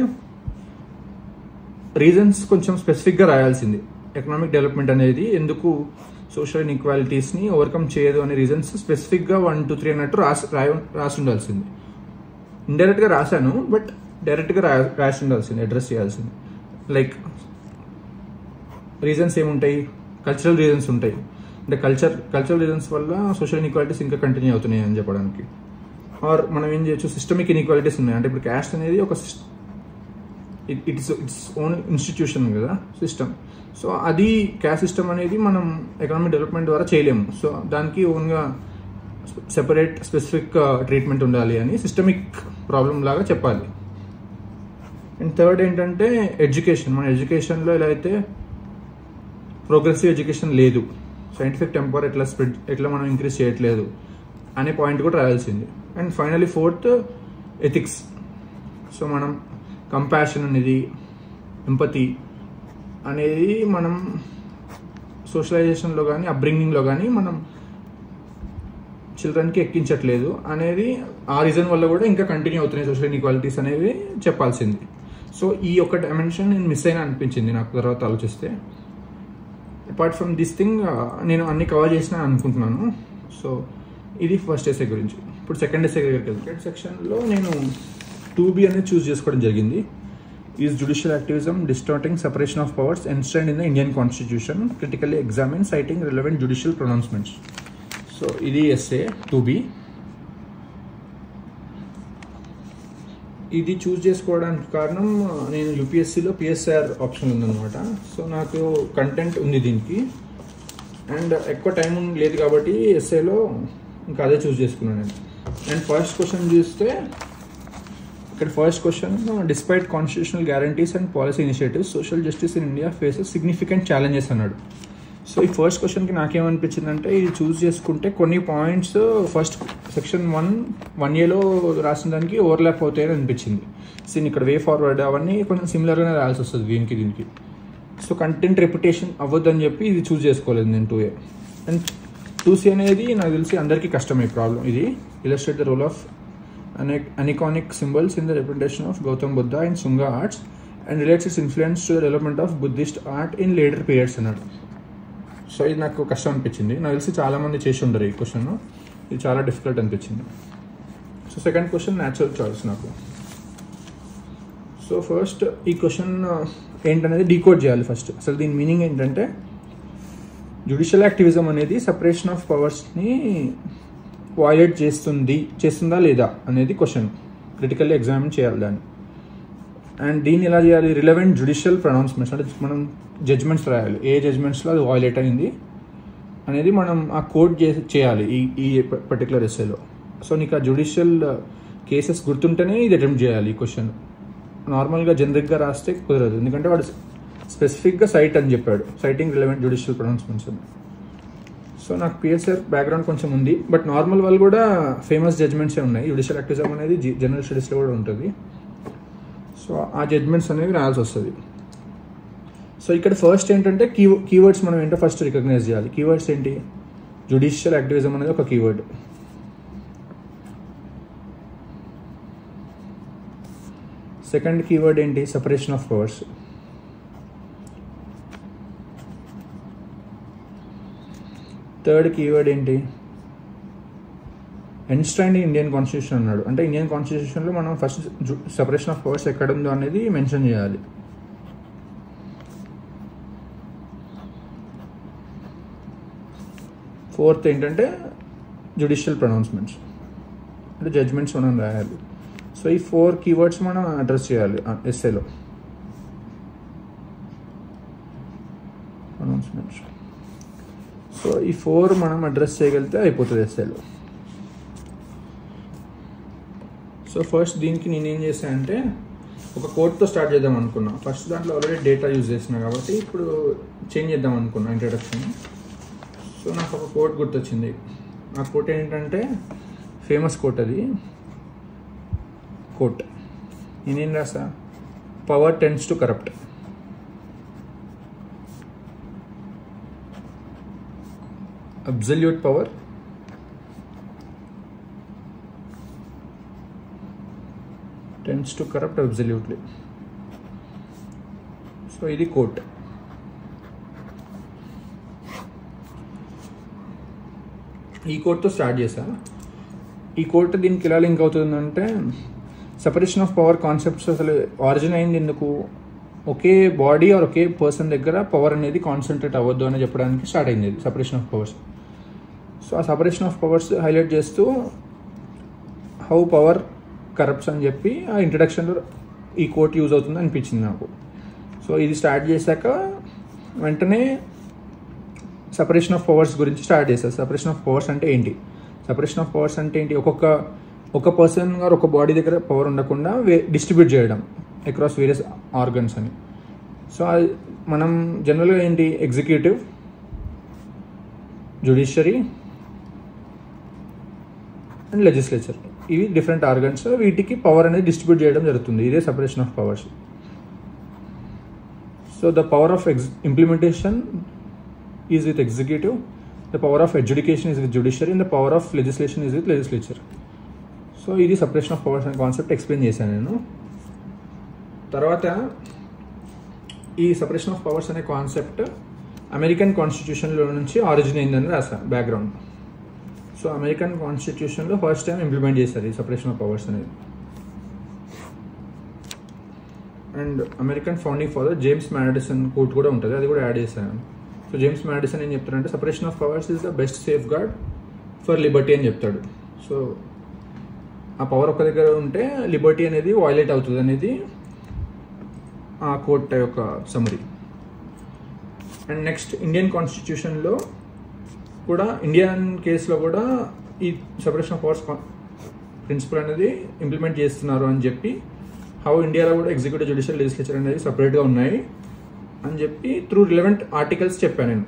రీజన్స్ కొంచెం స్పెసిఫిక్గా రాయాల్సింది ఎకనామిక్ డెవలప్మెంట్ అనేది ఎందుకు సోషల్ ఇన్ఈక్వాలిటీస్ని ఓవర్కమ్ చేయదు అనే రీజన్స్ స్పెసిఫిక్గా వన్ టూ త్రీ అన్నట్టు రాసి రాయ రాసి ఉండాల్సింది ఇండైరెక్ట్గా రాశాను బట్ డైరెక్ట్గా రా రాసి ఉండాల్సింది అడ్రస్ చేయాల్సింది లైక్ రీజన్స్ ఏముంటాయి కల్చరల్ రీజన్స్ ఉంటాయి అంటే కల్చర్ కల్చరల్ రీజన్స్ వల్ల సోషల్ ఇన్ఈక్వాలిటీస్ ఇంకా కంటిన్యూ అవుతున్నాయి అని చెప్పడానికి ఆర్ మనం ఏం చేయొచ్చు సిస్టమిక్ ఇన్ఈక్వాలిటీస్ ఉన్నాయి అంటే ఇప్పుడు క్యాస్ట్ అనేది ఒక ఇట్స్ ఇట్స్ ఓన్ ఇన్స్టిట్యూషన్ కదా సిస్టమ్ సో అది క్యాస్ట్ సిస్టమ్ అనేది మనం ఎకనామిక్ డెవలప్మెంట్ ద్వారా చేయలేము సో దానికి ఓన్గా సెపరేట్ స్పెసిఫిక్ ట్రీట్మెంట్ ఉండాలి అని సిస్టమిక్ ప్రాబ్లం లాగా చెప్పాలి అండ్ థర్డ్ ఏంటంటే ఎడ్యుకేషన్ మన ఎడ్యుకేషన్లో ఎలా అయితే ప్రోగ్రెసివ్ ఎడ్యుకేషన్ లేదు సైంటిఫిక్ టెంపర్ ఎట్లా స్ప్రెడ్ ఎట్లా మనం ఇంక్రీజ్ చేయట్లేదు అనే పాయింట్ కూడా రాయాల్సింది and finally fourth ethics so మనం కంపాషన్ అనేది ఎంపతి అనేది మనం సోషలైజేషన్లో కానీ అప్బ్రింగింగ్లో కానీ మనం చిల్డ్రన్కి ఎక్కించట్లేదు అనేది ఆ రీజన్ వల్ల కూడా ఇంకా కంటిన్యూ అవుతున్నాయి సోషల్ ఇన్ఈక్వాలిటీస్ అనేవి చెప్పాల్సింది సో ఈ ఒక్క డైమెన్షన్ నేను మిస్ అయినా అనిపించింది నాకు తర్వాత ఆలోచిస్తే అపార్ట్ ఫ్రమ్ దిస్ థింగ్ నేను అన్ని కవర్ చేసిన అనుకుంటున్నాను సో ఇది ఫస్ట్ ఎస్ఏ గురించి ఇప్పుడు సెకండ్ ఎస్ఏ దగ్గరికి వెళ్తాను సెకండ్ సెక్షన్లో నేను టూ బి అనేది చూస్ చేసుకోవడం జరిగింది is judicial activism distorting separation of powers enshrined in the Indian constitution critically examine citing relevant judicial pronouncements so ఇది ఎస్ఏ టూ బి ఇది చూస్ చేసుకోవడానికి కారణం నేను యూపీఎస్సీలో పిఎస్ఆర్ ఆప్షన్ ఉందన్నమాట సో నాకు కంటెంట్ ఉంది దీనికి అండ్ ఎక్కువ టైం లేదు కాబట్టి ఎస్ఏలో ఇంకా అదే చూస్ చేసుకున్నాను నేను అండ్ ఫస్ట్ క్వశ్చన్ చూస్తే ఇక్కడ first question despite constitutional guarantees and policy initiatives social justice in India faces significant challenges అన్నాడు సో ఈ ఫస్ట్ క్వశ్చన్కి నాకేమనిపించిందంటే ఇది చూస్ చేసుకుంటే కొన్ని points first section one one ఇయర్లో రాసిన దానికి ఓవర్లాప్ అవుతాయని అనిపించింది సీన్ ఇక్కడ వే ఫార్వర్డ్ అవన్నీ కొంచెం సిమిలర్గానే రాయాల్సి వస్తుంది దీనికి దీనికి సో కంటెంట్ రెప్యుటేషన్ అవ్వద్దని చెప్పి ఇది చూస్ చేసుకోలేదు నేను two A and two C అనేది నాకు తెలిసి అందరికీ కష్టమే ప్రాబ్లం ఇది illustrate the role of aniconic symbols in the representation of Gautam Buddha and Sunga arts and relates its influence to the development of Buddhist art in later periods అన్నాడు so ఇది నాకు కష్టం అనిపించింది నాకు తెలిసి చాలామంది చేసి ఉండరు ఈ క్వశ్చన్ ఇది చాలా డిఫికల్ట్ అనిపించింది so second question natural choice నాకు సో ఫస్ట్ ఈ క్వశ్చన్ ఏంటనేది డీకోడ్ చేయాలి ఫస్ట్ అసలు దీని మీనింగ్ ఏంటంటే జ్యుడిషియల్ యాక్టివిజం అనేది సపరేషన్ ఆఫ్ పవర్స్ని వాయిలేట్ చేస్తుంది చేస్తుందా లేదా అనేది క్వశ్చన్ క్రిటికల్లీ ఎగ్జామిన్ చేయాలి దాన్ని అండ్ దీన్ని ఎలా చేయాలి రిలవెంట్ జ్యుడిషియల్ ప్రొనౌన్స్మెంట్స్ అంటే మనం జడ్జ్మెంట్స్ రాయాలి ఏ జడ్జ్మెంట్స్లో అది వాయిలేట్ అయింది అనేది మనం ఆ కోడ్ చేయాలి ఈ ఈ పర్టికులర్ ఎస్ఏలో సో నీకు ఆ జ్యుడిషియల్ కేసెస్ గుర్తుంటేనే ఇది అటెంప్ట్ చేయాలి ఈ క్వశ్చన్ నార్మల్గా జనరిక్గా రాస్తే కుదరదు ఎందుకంటే వాడు స్పెసిఫిక్గా సైట్ అని చెప్పాడు సైటింగ్ రిలవెంట్ జ్యుడిషియల్ ప్రొనౌన్స్మెంట్స్ అని సో నాకు పిఎస్ఆర్ బ్యాక్గ్రౌండ్ కొంచెం ఉంది బట్ నార్మల్ వాళ్ళు కూడా ఫేమస్ జడ్జ్మెంట్సే ఉన్నాయి జ్యుడిషియల్ యాక్టివిజం అనేది జనరల్ స్టడీస్లో కూడా ఉంటుంది సో ఆ జడ్జ్మెంట్స్ అనేవి రాయాల్సి వస్తుంది సో ఇక్కడ ఫస్ట్ ఏంటంటే కీ కీవర్డ్స్ మనం ఏంటో ఫస్ట్ రికగ్నైజ్ చేయాలి కీవర్డ్స్ ఏంటి జ్యుడిషియల్ యాక్టివిజం అనేది ఒక కీవర్డ్ సెకండ్ కీవర్డ్ ఏంటి separation of powers third keyword ఏంటి ఎన్స్టైన్ ఇండియన్ కాన్స్టిట్యూషన్ అన్నాడు అంటే ఇండియన్ కాన్స్టిట్యూషన్లో మనం ఫస్ట్ సపరేషన్ ఆఫ్ పవర్స్ ఎక్కడ ఉందో అనేది మెన్షన్ చేయాలి ఫోర్త్ ఏంటంటే జ్యుడిషియల్ ప్రొనౌన్స్మెంట్స్ అంటే జడ్జ్మెంట్స్ మనం రాయాలి సో ఈ ఫోర్ కీవర్డ్స్ మనం అడ్రస్ చేయాలి ఎస్ఏలో ప్రొనౌన్స్మెంట్స్ సో ఈ ఫోర్ మనం అడ్రస్ చేయగలిగితే అయిపోతుంది ఎస్ఏలో సో ఫస్ట్ దీనికి నేనేం చేశాను అంటే ఒక కోడ్తో స్టార్ట్ చేద్దాం అనుకున్నా ఫస్ట్ దాంట్లో ఆల్రెడీ డేటా యూజ్ చేసిన కాబట్టి ఇప్పుడు చేంజ్ చేద్దాం అనుకున్నా ఇంట్రడక్షన్ సో నాకు ఒక కోట్ గుర్తొచ్చింది ఆ కోట్ ఏంటంటే ఫేమస్ కోట్ అది కోట్ నేనేం రాసా power tends to corrupt absolute power tends to corrupt absolutely so ఇది కోట్ ఈ కోడ్తో స్టార్ట్ చేశా ఈ కోడ్ దీనికి ఎలా లింక్ అవుతుందంటే సపరేషన్ ఆఫ్ పవర్ కాన్సెప్ట్స్ అసలు ఆరిజిన్ అయింది ఎందుకు ఒకే బాడీ ఆర్ ఒకే పర్సన్ దగ్గర పవర్ అనేది కాన్సన్ట్రేట్ అవ్వద్దు అని చెప్పడానికి స్టార్ట్ అయింది సపరేషన్ ఆఫ్ పవర్స్ సో ఆ సపరేషన్ ఆఫ్ పవర్స్ హైలైట్ చేస్తూ హౌ పవర్ కరప్ట్స్ అని చెప్పి ఆ ఇంట్రడక్షన్లో ఈ కోట్ యూజ్ అవుతుంది అనిపించింది నాకు సో ఇది స్టార్ట్ చేశాక వెంటనే సపరేషన్ ఆఫ్ పవర్స్ గురించి స్టార్ట్ చేస్తారు సపరేషన్ ఆఫ్ పవర్స్ అంటే ఏంటి సపరేషన్ ఆఫ్ పవర్స్ అంటే ఏంటి ఒక్కొక్క ఒక పర్సన్ గారు ఒక బాడీ దగ్గర పవర్ ఉండకుండా వే డిస్ట్రిబ్యూట్ చేయడం అక్రాస్ వేరియస్ ఆర్గన్స్ అని సో అది మనం జనరల్గా ఏంటి ఎగ్జిక్యూటివ్ జుడిషియరీ అండ్ లెజిస్లేచర్ ఇవి డిఫరెంట్ ఆర్గన్స్ వీటికి పవర్ అనేది డిస్ట్రిబ్యూట్ చేయడం జరుగుతుంది ఇదే separation of powers so the power of ex implementation is with executive the power of education is with judiciary and the power of legislation is with legislature so ఇది separation of powers అనే concept explain చేశాను నేను తర్వాత ఈ separation of powers అనే concept American కాన్స్టిట్యూషన్లో నుంచి origin అయిందని రాసా బ్యాక్గ్రౌండ్ సో అమెరికన్ కాన్స్టిట్యూషన్లో ఫస్ట్ టైం ఇంప్లిమెంట్ చేశారు ఈ సపరేషన్ ఆఫ్ పవర్స్ అనేది and American founding father James Madison quote కూడా ఉంటుంది అది కూడా యాడ్ చేశాను సో జేమ్స్ మ్యాడిసన్ ఏం చెప్తారంటే separation of powers is the best safeguard for liberty అని చెప్తాడు సో ఆ పవర్ ఒక దగ్గర ఉంటే లిబర్టీ అనేది వాయిలేట్ అవుతుంది అనేది ఆ కోర్ట్ యొక్క సమరీ అండ్ నెక్స్ట్ ఇండియన్ కాన్స్టిట్యూషన్లో కూడా ఇండియన్ కేసులో కూడా ఈ సపరేషన్ ఆఫ్ పవర్స్ ప్రిన్సిపల్ అనేది ఇంప్లిమెంట్ చేస్తున్నారు అని చెప్పి హౌ ఇండియాలో కూడా ఎగ్జిక్యూటివ్ జ్యుడిషియల్ లెజిస్లేచర్ అనేది సపరేట్గా ఉన్నాయి అని చెప్పి త్రూ రిలవెంట్ ఆర్టికల్స్ చెప్పాను నేను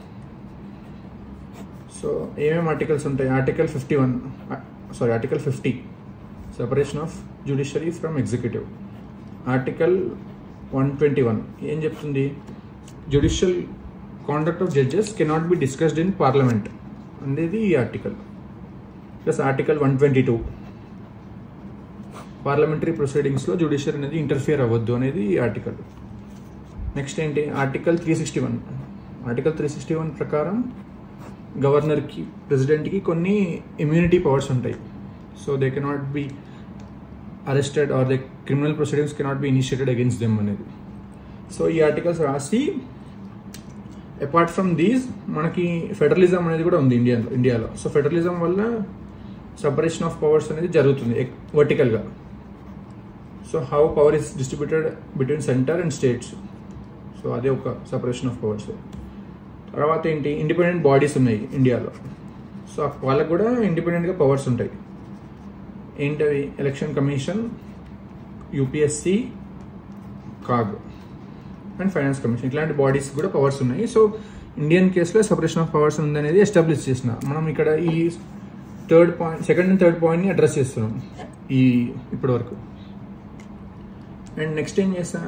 సో ఏమేమి ఆర్టికల్స్ ఉంటాయి article fifty one sorry article fifty separation of judiciary from executive article one twenty one ఏం చెప్తుంది judicial conduct of judges cannot be discussed in parliament అనేది ఈ article plus article one twenty two parliamentary ప్రొసీడింగ్స్లో judiciary అనేది interfere అవ్వద్దు అనేది ఈ article next ఏంటి article three sixty one article three sixty one ప్రకారం గవర్నర్కి ప్రెసిడెంట్కి కొన్ని ఇమ్యూనిటీ పవర్స్ ఉంటాయి so they cannot be arrested are they criminal proceedings cannot be initiated against them అనేది సో ఈ ఆర్టికల్స్ రాసి అపార్ట్ ఫ్రమ్ దీస్ మనకి ఫెడరలిజం అనేది కూడా ఉంది ఇండియాలో ఇండియాలో సో ఫెడరలిజం వల్ల సపరేషన్ ఆఫ్ పవర్స్ అనేది జరుగుతుంది వర్టికల్గా so how power is distributed between centre and states so అదే ఒక సపరేషన్ ఆఫ్ పవర్స్ తర్వాత ఏంటి ఇండిపెండెంట్ బాడీస్ ఉన్నాయి ఇండియాలో సో వాళ్ళకు కూడా ఇండిపెండెంట్గా పవర్స్ ఉంటాయి ఏంటవి election commission UPSC CAG and finance commission ఇట్లాంటి బాడీస్ కూడా పవర్స్ ఉన్నాయి సో ఇండియన్ కేసులో సపరేషన్ ఆఫ్ పవర్స్ ఉందనేది ఎస్టాబ్లిష్ చేసిన మనం ఇక్కడ ఈ third point second and third పాయింట్ని అడ్రస్ చేస్తున్నాం ఈ ఇప్పటి వరకు అండ్ నెక్స్ట్ ఏం చేస్తా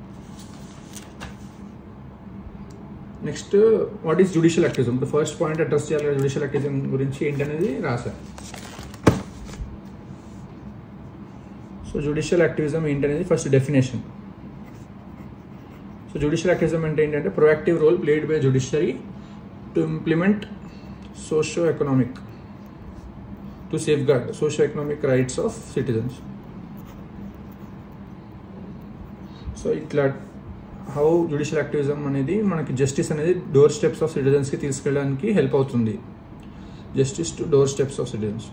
next what is judicial activism ఇప్పుడు ఫస్ట్ పాయింట్ అడ్రస్ చేయాలి జుడిషియల్ యాక్టివిజం గురించి ఏంటనేది రాసా సో జుడిషియల్ యాక్టివిజం ఏంటనేది first definition so judicial activism అంటే ఏంటంటే proactive role played by judiciary to implement socio economic to safeguard socio economic rights of citizens so ఇట్లా how judicial activism అనేది మనకి justice అనేది డోర్ స్టెప్స్ ఆఫ్ సిటిజన్స్కి తీసుకెళ్ళడానికి help అవుతుంది justice to doorsteps of citizens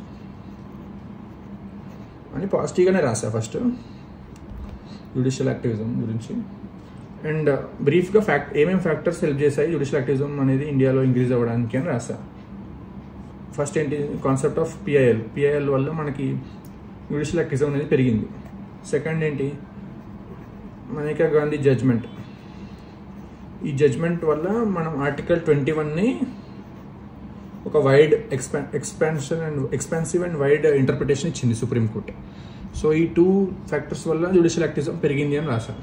అని పాజిటివ్గానే రాసా first judicial activism గురించి అండ్ బ్రీఫ్గా ఫ్యాక్ట్ ఏమేమి ఫ్యాక్టర్స్ హెల్ప్ చేశాయి జుడిషియల్ యాక్టివిజం అనేది ఇండియాలో ఇంక్రీజ్ అవ్వడానికి అని రాసా ఫస్ట్ ఏంటి కాన్సెప్ట్ ఆఫ్ పిఐఎల్ పిఐఎల్ వల్ల మనకి జుడిషియల్ యాక్టివిజం అనేది పెరిగింది సెకండ్ ఏంటి మనీకా గాంధీ జడ్జ్మెంట్ ఈ జడ్జ్మెంట్ వల్ల మనం ఆర్టికల్ ట్వంటీ వన్ని ఒక wide expan expansion and expansive and wide interpretation ఇచ్చింది సుప్రీంకోర్టు సో ఈ టూ ఫ్యాక్టర్స్ వల్ల జుడిషియల్ యాక్టివిజం పెరిగింది అని రాశాను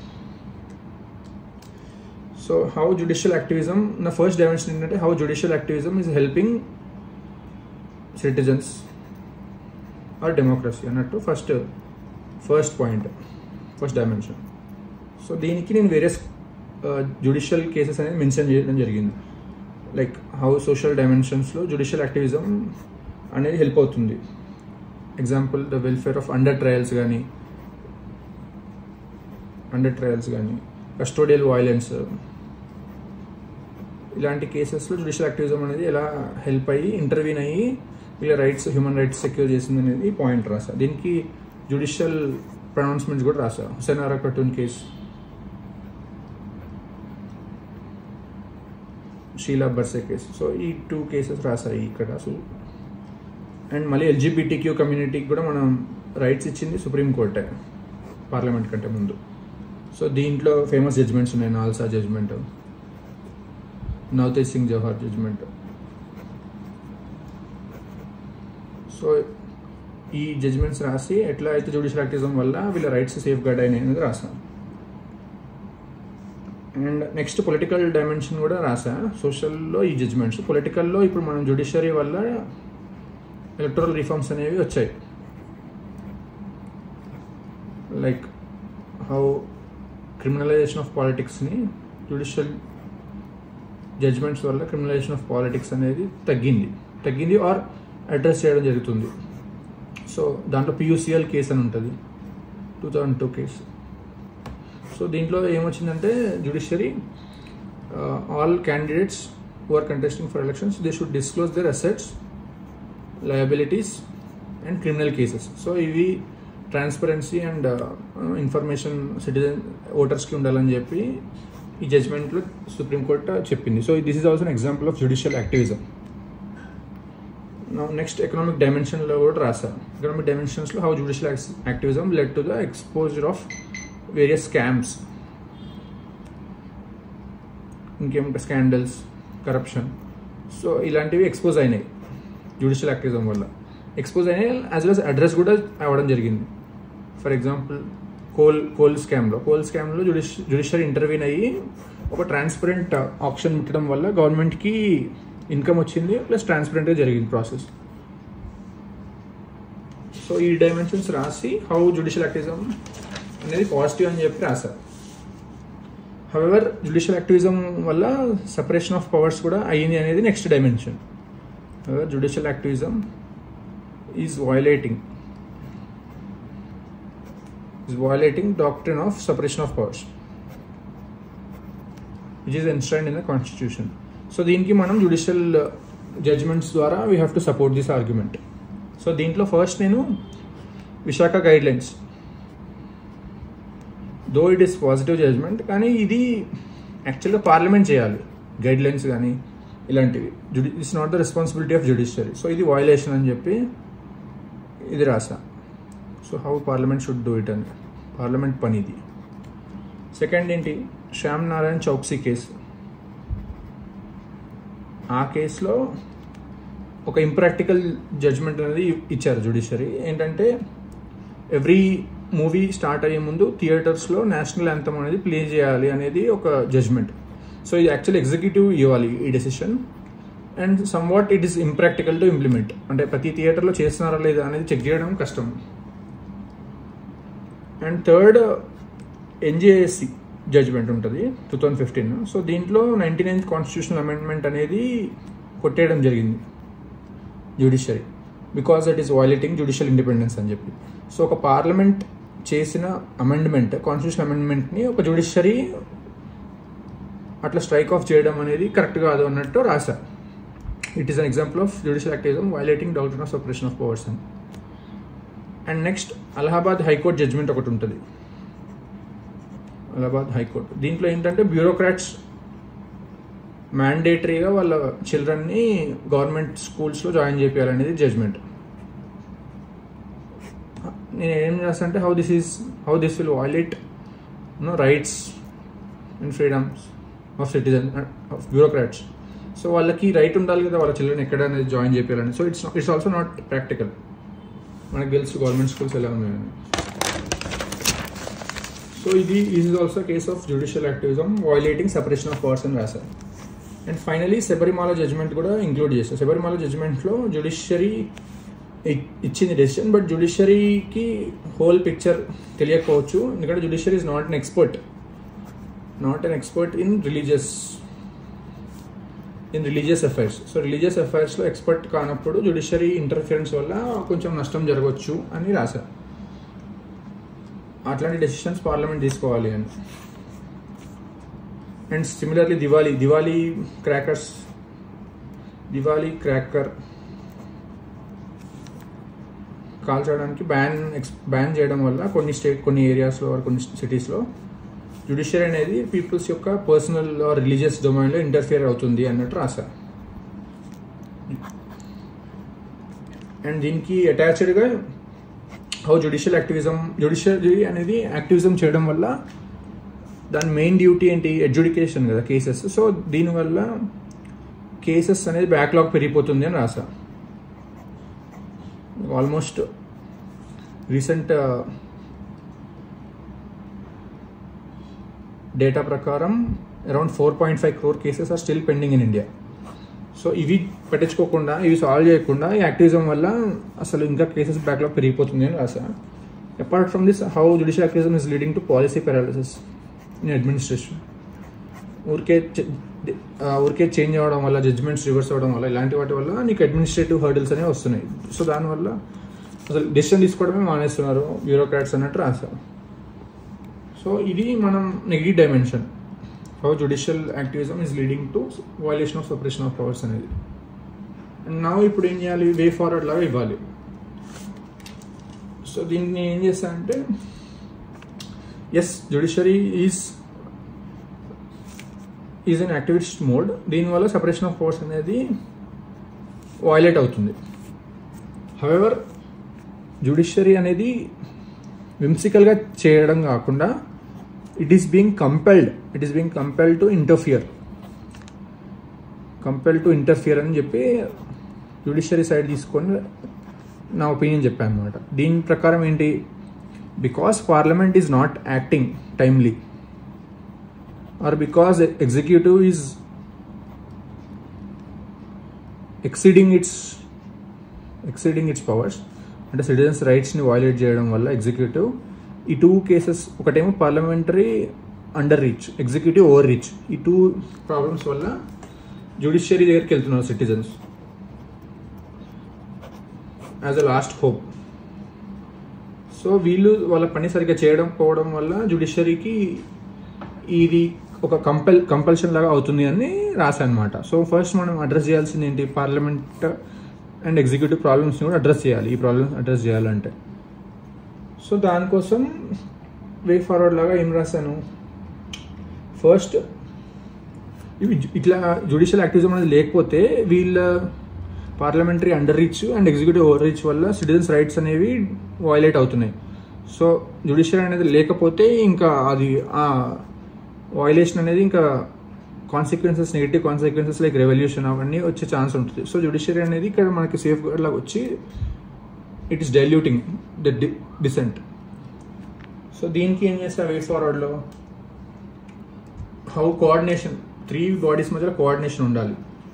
సో హౌ జుడిషియల్ యాక్టివిజం నా ఫస్ట్ డైమెన్షన్ ఏంటంటే how judicial activism is helping citizens or democracy అన్నట్టు first first point first dimension so దీనికి నేను వేరియస్ జుడిషియల్ కేసెస్ అనేది మెన్షన్ చేయడం జరిగింది like how social డైమెన్షన్స్లో judicial activism అనేది హెల్ప్ అవుతుంది example the welfare of undertrials కానీ అండర్ ట్రయల్స్ కానీ కస్టోడియల్ వైలెన్స్ ఇలాంటి కేసెస్లో జుడిషియల్ యాక్టివిజం అనేది ఎలా హెల్ప్ అయ్యి ఇంటర్వ్యూన్ అయ్యి వీళ్ళ రైట్స్ హ్యూమన్ రైట్స్ సెక్యూర్ చేసింది అనేది పాయింట్ రాసా దీనికి జుడిషియల్ ప్రొనౌన్స్మెంట్స్ కూడా రాసా Hussainara Khatoon case Sheela Barse case so ఈ టూ కేసెస్ రాసాయి ఇక్కడ సో అండ్ మళ్ళీ ఎల్జీబీటీ క్యూ కమ్యూనిటీకి కూడా మనం రైట్స్ ఇచ్చింది సుప్రీంకోర్టే పార్లమెంట్ కంటే ముందు సో దీంట్లో ఫేమస్ జడ్జ్మెంట్స్ ఉన్నాయి NALSA judgment Navtej Singh Johar judgment so ఈ జడ్జ్మెంట్స్ రాసి ఎట్లా అయితే జుడిషియల్ యాక్టివిజం వల్ల వీళ్ళ రైట్స్ సేఫ్ గార్డ్ అయినాయి అనేది రాసాను అండ్ నెక్స్ట్ పొలిటికల్ డైమెన్షన్ కూడా రాసా సోషల్లో ఈ జడ్జ్మెంట్స్ పొలిటికల్లో ఇప్పుడు మనం జుడిషియరీ వల్ల ఎలక్టరల్ రిఫార్మ్స్ అనేవి వచ్చాయి లైక్ హౌ క్రిమినలైజేషన్ ఆఫ్ పాలిటిక్స్ని జుడిషియల్ జడ్జ్మెంట్స్ వల్ల క్రిమినలైజేషన్ ఆఫ్ పాలిటిక్స్ అనేది తగ్గింది తగ్గింది ఆర్ అడ్రస్ చేయడం జరుగుతుంది సో దాంట్లో పియూసిఎల్ కేసు అని ఉంటుంది two thousand two case so దీంట్లో ఏమొచ్చిందంటే judiciary all candidates who are contesting for elections they should disclose their assets liabilities and criminal cases so ఇవి ట్రాన్స్పరెన్సీ అండ్ ఇన్ఫర్మేషన్ సిటిజన్ ఓటర్స్కి ఉండాలని చెప్పి ఈ జడ్జ్మెంట్లో సుప్రీంకోర్టు చెప్పింది so this is also an example of judicial activism next economic డైమెన్షన్లో కూడా రాశారు ఎకనామిక్ డైమెన్షన్స్లో how judicial activism led to the exposure of various scams ఇంకేమంటే స్కాండల్స్ కరప్షన్ సో ఇలాంటివి ఎక్స్పోజ్ అయినాయి జుడిషియల్ యాక్టివిజం వల్ల ఎక్స్పోజ్ అయినాయి యాజ్ వెల్ అడ్రస్ కూడా అవ్వడం జరిగింది ఫర్ ఎగ్జాంపుల్ కోల్ కోల్ స్కామ్లో కోల్ స్కామ్లో జుడిష్ జుడిషియల్ ఇంటర్వ్యూన్ అయ్యి ఒక ట్రాన్స్పరెంట్ ఆప్షన్ పెట్టడం వల్ల గవర్నమెంట్కి ఇన్కమ్ వచ్చింది ప్లస్ ట్రాన్స్పరెంట్గా జరిగింది ప్రాసెస్ సో ఈ డైమెన్షన్స్ రాసి హౌ జుడిషియల్ యాక్టివిజం అనేది పాజిటివ్ అని చెప్పి రాశారు హవెవర్ జుడిషియల్ యాక్టివిజం వల్ల సపరేషన్ ఆఫ్ పవర్స్ కూడా అయ్యింది అనేది next dimension however judicial activism is violating is violating doctrine of separation of powers which is enshrined in the constitution so దీనికి మనం జుడిషియల్ జడ్జ్మెంట్స్ ద్వారా we have to support this argument so దీంట్లో first నేను Vishakha guidelines though it is positive judgement కానీ ఇది యాక్చువల్గా parliament చేయాలి guidelines కానీ ఇలాంటివి జుడి it's not the responsibility of judiciary so ఇది వయలేషన్ అని చెప్పి ఇది రాసా so how parliament should do it అని పార్లమెంట్ పని ఇది సెకండ్ ఏంటి శ్యామ్ నారాయణ్ చౌక్సీ కేసు ఆ కేసులో ఒక ఇంప్రాక్టికల్ జడ్జ్మెంట్ అనేది ఇచ్చారు జుడిషియరీ ఏంటంటే ఎవ్రీ మూవీ స్టార్ట్ అయ్యే ముందు థియేటర్స్లో నేషనల్ యాంథమ్ అనేది ప్లే చేయాలి అనేది ఒక జడ్జ్మెంట్ సో ఇది యాక్చువల్లీ ఎగ్జిక్యూటివ్ ఇవ్వాలి ఈ decision and somewhat it is impractical to implement అంటే ప్రతి థియేటర్లో చేస్తున్నారా లేదా అనేది చెక్ చేయడం కష్టం అండ్ థర్డ్ ఎన్జిఏఎస్సి జడ్జ్మెంట్ ఉంటుంది టూ థౌజండ్ ఫిఫ్టీన్ సో దీంట్లో నైంటీ నైన్త్ కాన్స్టిట్యూషనల్ అమెండ్మెంట్ అనేది కొట్టేయడం జరిగింది judiciary because that is violating judicial independence అని చెప్పి సో ఒక పార్లమెంట్ చేసిన అమెండ్మెంట్ కాన్స్టిట్యూషన్ అమెండ్మెంట్ని ఒక జ్యుడిషియరీ అట్లా స్ట్రైక్ ఆఫ్ చేయడం అనేది కరెక్ట్ కాదు అన్నట్టు రాశా it is an example of judicial activism violating doctrine of separation of powers అని and next Allahabad high court judgment ఒకటి ఉంటుంది అలహాబాద్ హైకోర్టు దీంట్లో ఏంటంటే బ్యూరోక్రాట్స్ మ్యాండేటరీగా వాళ్ళ చిల్డ్రన్ని గవర్నమెంట్ స్కూల్స్లో జాయిన్ చేయాలనేది జడ్జ్మెంట్ నేను ఏం చేస్తా అంటే how this is how this will violate no rights and freedoms of citizen of bureaucrats so వాళ్ళకి రైట్ ఉండాలి కదా వాళ్ళ చిల్డ్రన్ ఎక్కడ అనేది జాయిన్ చేయాలని so it's it's also not practical మనకు తెలుసు గవర్నమెంట్ స్కూల్స్ ఎలా ఉన్నాయని సో ఇది is also case of judicial activism violating separation of powers అని రాశారు అండ్ ఫైనలీ శబరిమాల జడ్జ్మెంట్ కూడా ఇంక్లూడ్ చేశారు శబరిమాల జడ్జ్మెంట్లో జ్యుడిషియరీ ఇచ్చింది డెసిషన్ బట్ జ్యుడిషియరీకి హోల్ పిక్చర్ తెలియకపోవచ్చు ఎందుకంటే judiciary is not an expert not an expert in religious in religious affairs so religious అఫైర్స్లో ఎక్స్పర్ట్ కానప్పుడు జ్యుడిషియరీ ఇంటర్ఫిరెన్స్ వల్ల కొంచెం నష్టం జరగవచ్చు అని రాశారు అట్లాంటి డెసిషన్స్ పార్లమెంట్ తీసుకోవాలి అని and similarly Diwali Diwali crackers Diwali cracker కాల్చడానికి బ్యాన్ ఎక్స్ బ్యాన్ చేయడం వల్ల కొన్ని స్టేట్ కొన్ని ఏరియాస్లో కొన్ని సిటీస్లో జ్యుడిషియరీ అనేది పీపుల్స్ యొక్క పర్సనల్ రిలీజియస్ డొమైన్లో ఇంటర్ఫియర్ అవుతుంది అన్నట్టు రాశారు అండ్ దీనికి అటాచ్డ్గా హౌ జ్యుడిషియల్ యాక్టివిజం జ్యుడిషియరీ అనేది యాక్టివిజం చేయడం వల్ల దాని మెయిన్ డ్యూటీ ఏంటి ఎడ్యుడికేషన్ కదా కేసెస్ సో దీనివల్ల కేసెస్ అనేది బ్యాక్లాగ్ పెరిగిపోతుంది అని రాసా ఆల్మోస్ట్ రీసెంట్ డేటా ప్రకారం around four point five crore cases are still pending in India so ఇవి పట్టించుకోకుండా ఇవి సాల్వ్ చేయకుండా ఈ యాక్టివిజం వల్ల అసలు ఇంకా కేసెస్ బ్యాక్లాగ్ పెరిగిపోతుంది అని రాసా apart from this how judicial activism is leading to policy paralysis in administration ఊరికే ఊరికే చేంజ్ అవ్వడం వల్ల జడ్జ్మెంట్స్ రివర్స్ అవ్వడం వల్ల ఇలాంటి వాటి వల్ల నీకు అడ్మినిస్ట్రేటివ్ హర్డిల్స్ అనేవి వస్తున్నాయి సో దానివల్ల అసలు డెసిషన్ తీసుకోవడమే మానేస్తున్నారు బ్యూరోక్రాట్స్ అన్నట్టు రాశారు సో ఇది మనం negative dimension how judicial activism is leading to violation of separation of powers అనేది అండ్ నా ఇప్పుడు ఏం చేయాలి వే ఫార్వర్డ్ లాగా ఇవ్వాలి సో దీన్ని ఏం చేస్తా అంటే as judiciary is is an activist mode దీనివల్ల సపరేషన్ ఆఫ్ పవర్స్ అనేది వాయిలేట్ అవుతుంది హవెవర్ జుడిషియరీ అనేది విమ్సికల్గా చేయడం కాకుండా it is being compelled it is being compelled to interfere compel to interfere అని చెప్పి జ్యుడిషియరీ సైడ్ తీసుకొని నా ఒపీనియన్ చెప్పాను అనమాట దీని ప్రకారం ఏంటి because parliament is not acting timely or because the executive is exceeding its exceeding its powers అంటే సిటిజన్స్ రైట్స్ని వైలేట్ చేయడం వల్ల ఎగ్జిక్యూటివ్ ఈ టూ కేసెస్ ఒకటేమో parliamentary underreach executive overreach ఈ టూ ప్రాబ్లమ్స్ వల్ల జ్యుడిషియరీ దగ్గరికి వెళ్తున్నారు citizens as a last hope so వీళ్ళు వాళ్ళ పని సరిగ్గా చేయడం పోవడం వల్ల జ్యుడిషియరీకి ఇది ఒక కంపల్ కంపల్షన్ లాగా అవుతుంది అని రాశా అనమాట సో ఫస్ట్ మనం అడ్రస్ చేయాల్సింది ఏంటి పార్లమెంట్ అండ్ ఎగ్జిక్యూటివ్ ప్రాబ్లమ్స్ని కూడా అడ్రస్ చేయాలి ఈ ప్రాబ్లమ్స్ అడ్రస్ చేయాలంటే సో దానికోసం వే ఫార్వర్డ్ లాగా ఏం రాశాను ఫస్ట్ ఇవి జు- ఇట్లా జుడిషియల్ యాక్టివిజం అనేది లేకపోతే వీళ్ళ parliamentary underreach and executive overreach వల్ల సిటిజన్స్ రైట్స్ అనేవి వయలేట్ అవుతున్నాయి సో జుడిషియల్ అనేది లేకపోతే ఇంకా అది ఆ వయలేషన్ అనేది ఇంకా consequences negative consequences like revolution అవన్నీ వచ్చే ఛాన్స్ ఉంటుంది సో జుడిషియరీ అనేది ఇక్కడ మనకి సేఫ్ గార్డ్ లాగా వచ్చి it is diluting the dissent so దీనికి ఏం చేస్తా వే ఫార్వర్డ్లో హౌ కోఆర్డినేషన్ త్రీ బాడీస్ మధ్యలో కోఆర్డినేషన్ ఉండాలి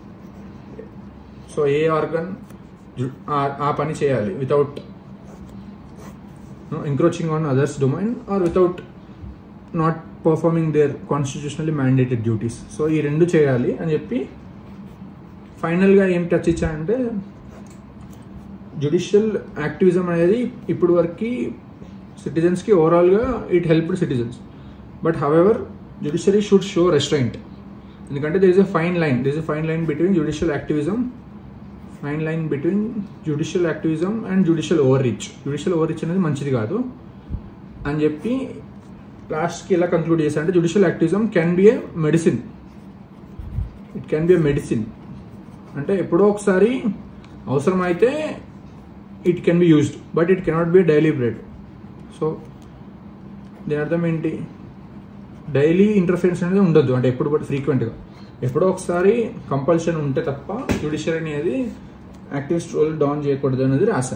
సో ఏ ఆర్గన్ ఆ పని చేయాలి without encroaching on others domain or without not performing their constitutionally mandated duties so ఈ రెండు చేయాలి అని చెప్పి ఫైనల్గా ఏం టచ్ ఇచ్చానంటే జుడిషియల్ యాక్టివిజం అనేది ఇప్పుడు వరకు సిటిజన్స్కి ఓవరాల్గా it helped citizens but however judiciary should show restraint ఎందుకంటే there is a fine line there is a fine line between judicial activism fine line between judicial activism and judicial overreach judicial overreach అనేది మంచిది కాదు అని చెప్పి లాస్ట్కి ఎలా conclude చేశారంటే judicial activism can be a medicine it can be a medicine అంటే ఎప్పుడో ఒకసారి అవసరమైతే it can be used but it cannot be daily bread so దీని అర్థం ఏంటి డైలీ ఇంటర్ఫిరెన్స్ అనేది ఉండొద్దు అంటే ఎప్పుడు బట్టి ఫ్రీక్వెంట్గా ఎప్పుడో ఒకసారి కంపల్షన్ ఉంటే తప్ప జ్యుడిషియరీ అనేది యాక్టివిస్ట్ రోల్ డౌన్ చేయకూడదు అనేది రాశా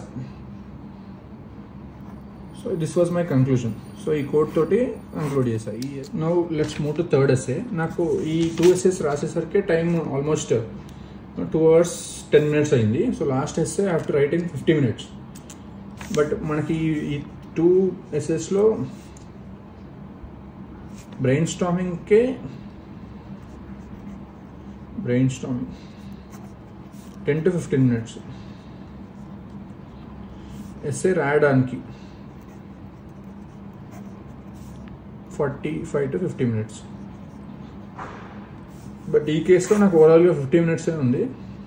so this was my conclusion so ఈ కోడ్ తోటి కంక్లూడ్ చేశా ఈ now let's move to third essay నాకు ఈ టూ ఎస్ఏస్ రాసేసరికి time almost two hours ten minutes అయింది so last essay after writing fifty minutes but మనకి ఈ టూ ఎస్ఎస్లో బ్రెయిన్ స్టామింగ్కే brainstorming ten to fifteen minutes essay రాయడానికి forty five to fifty minutes but ఈ కేసులో నాకు ఓవరాల్గా ఫిఫ్టీ మినిట్సే ఉంది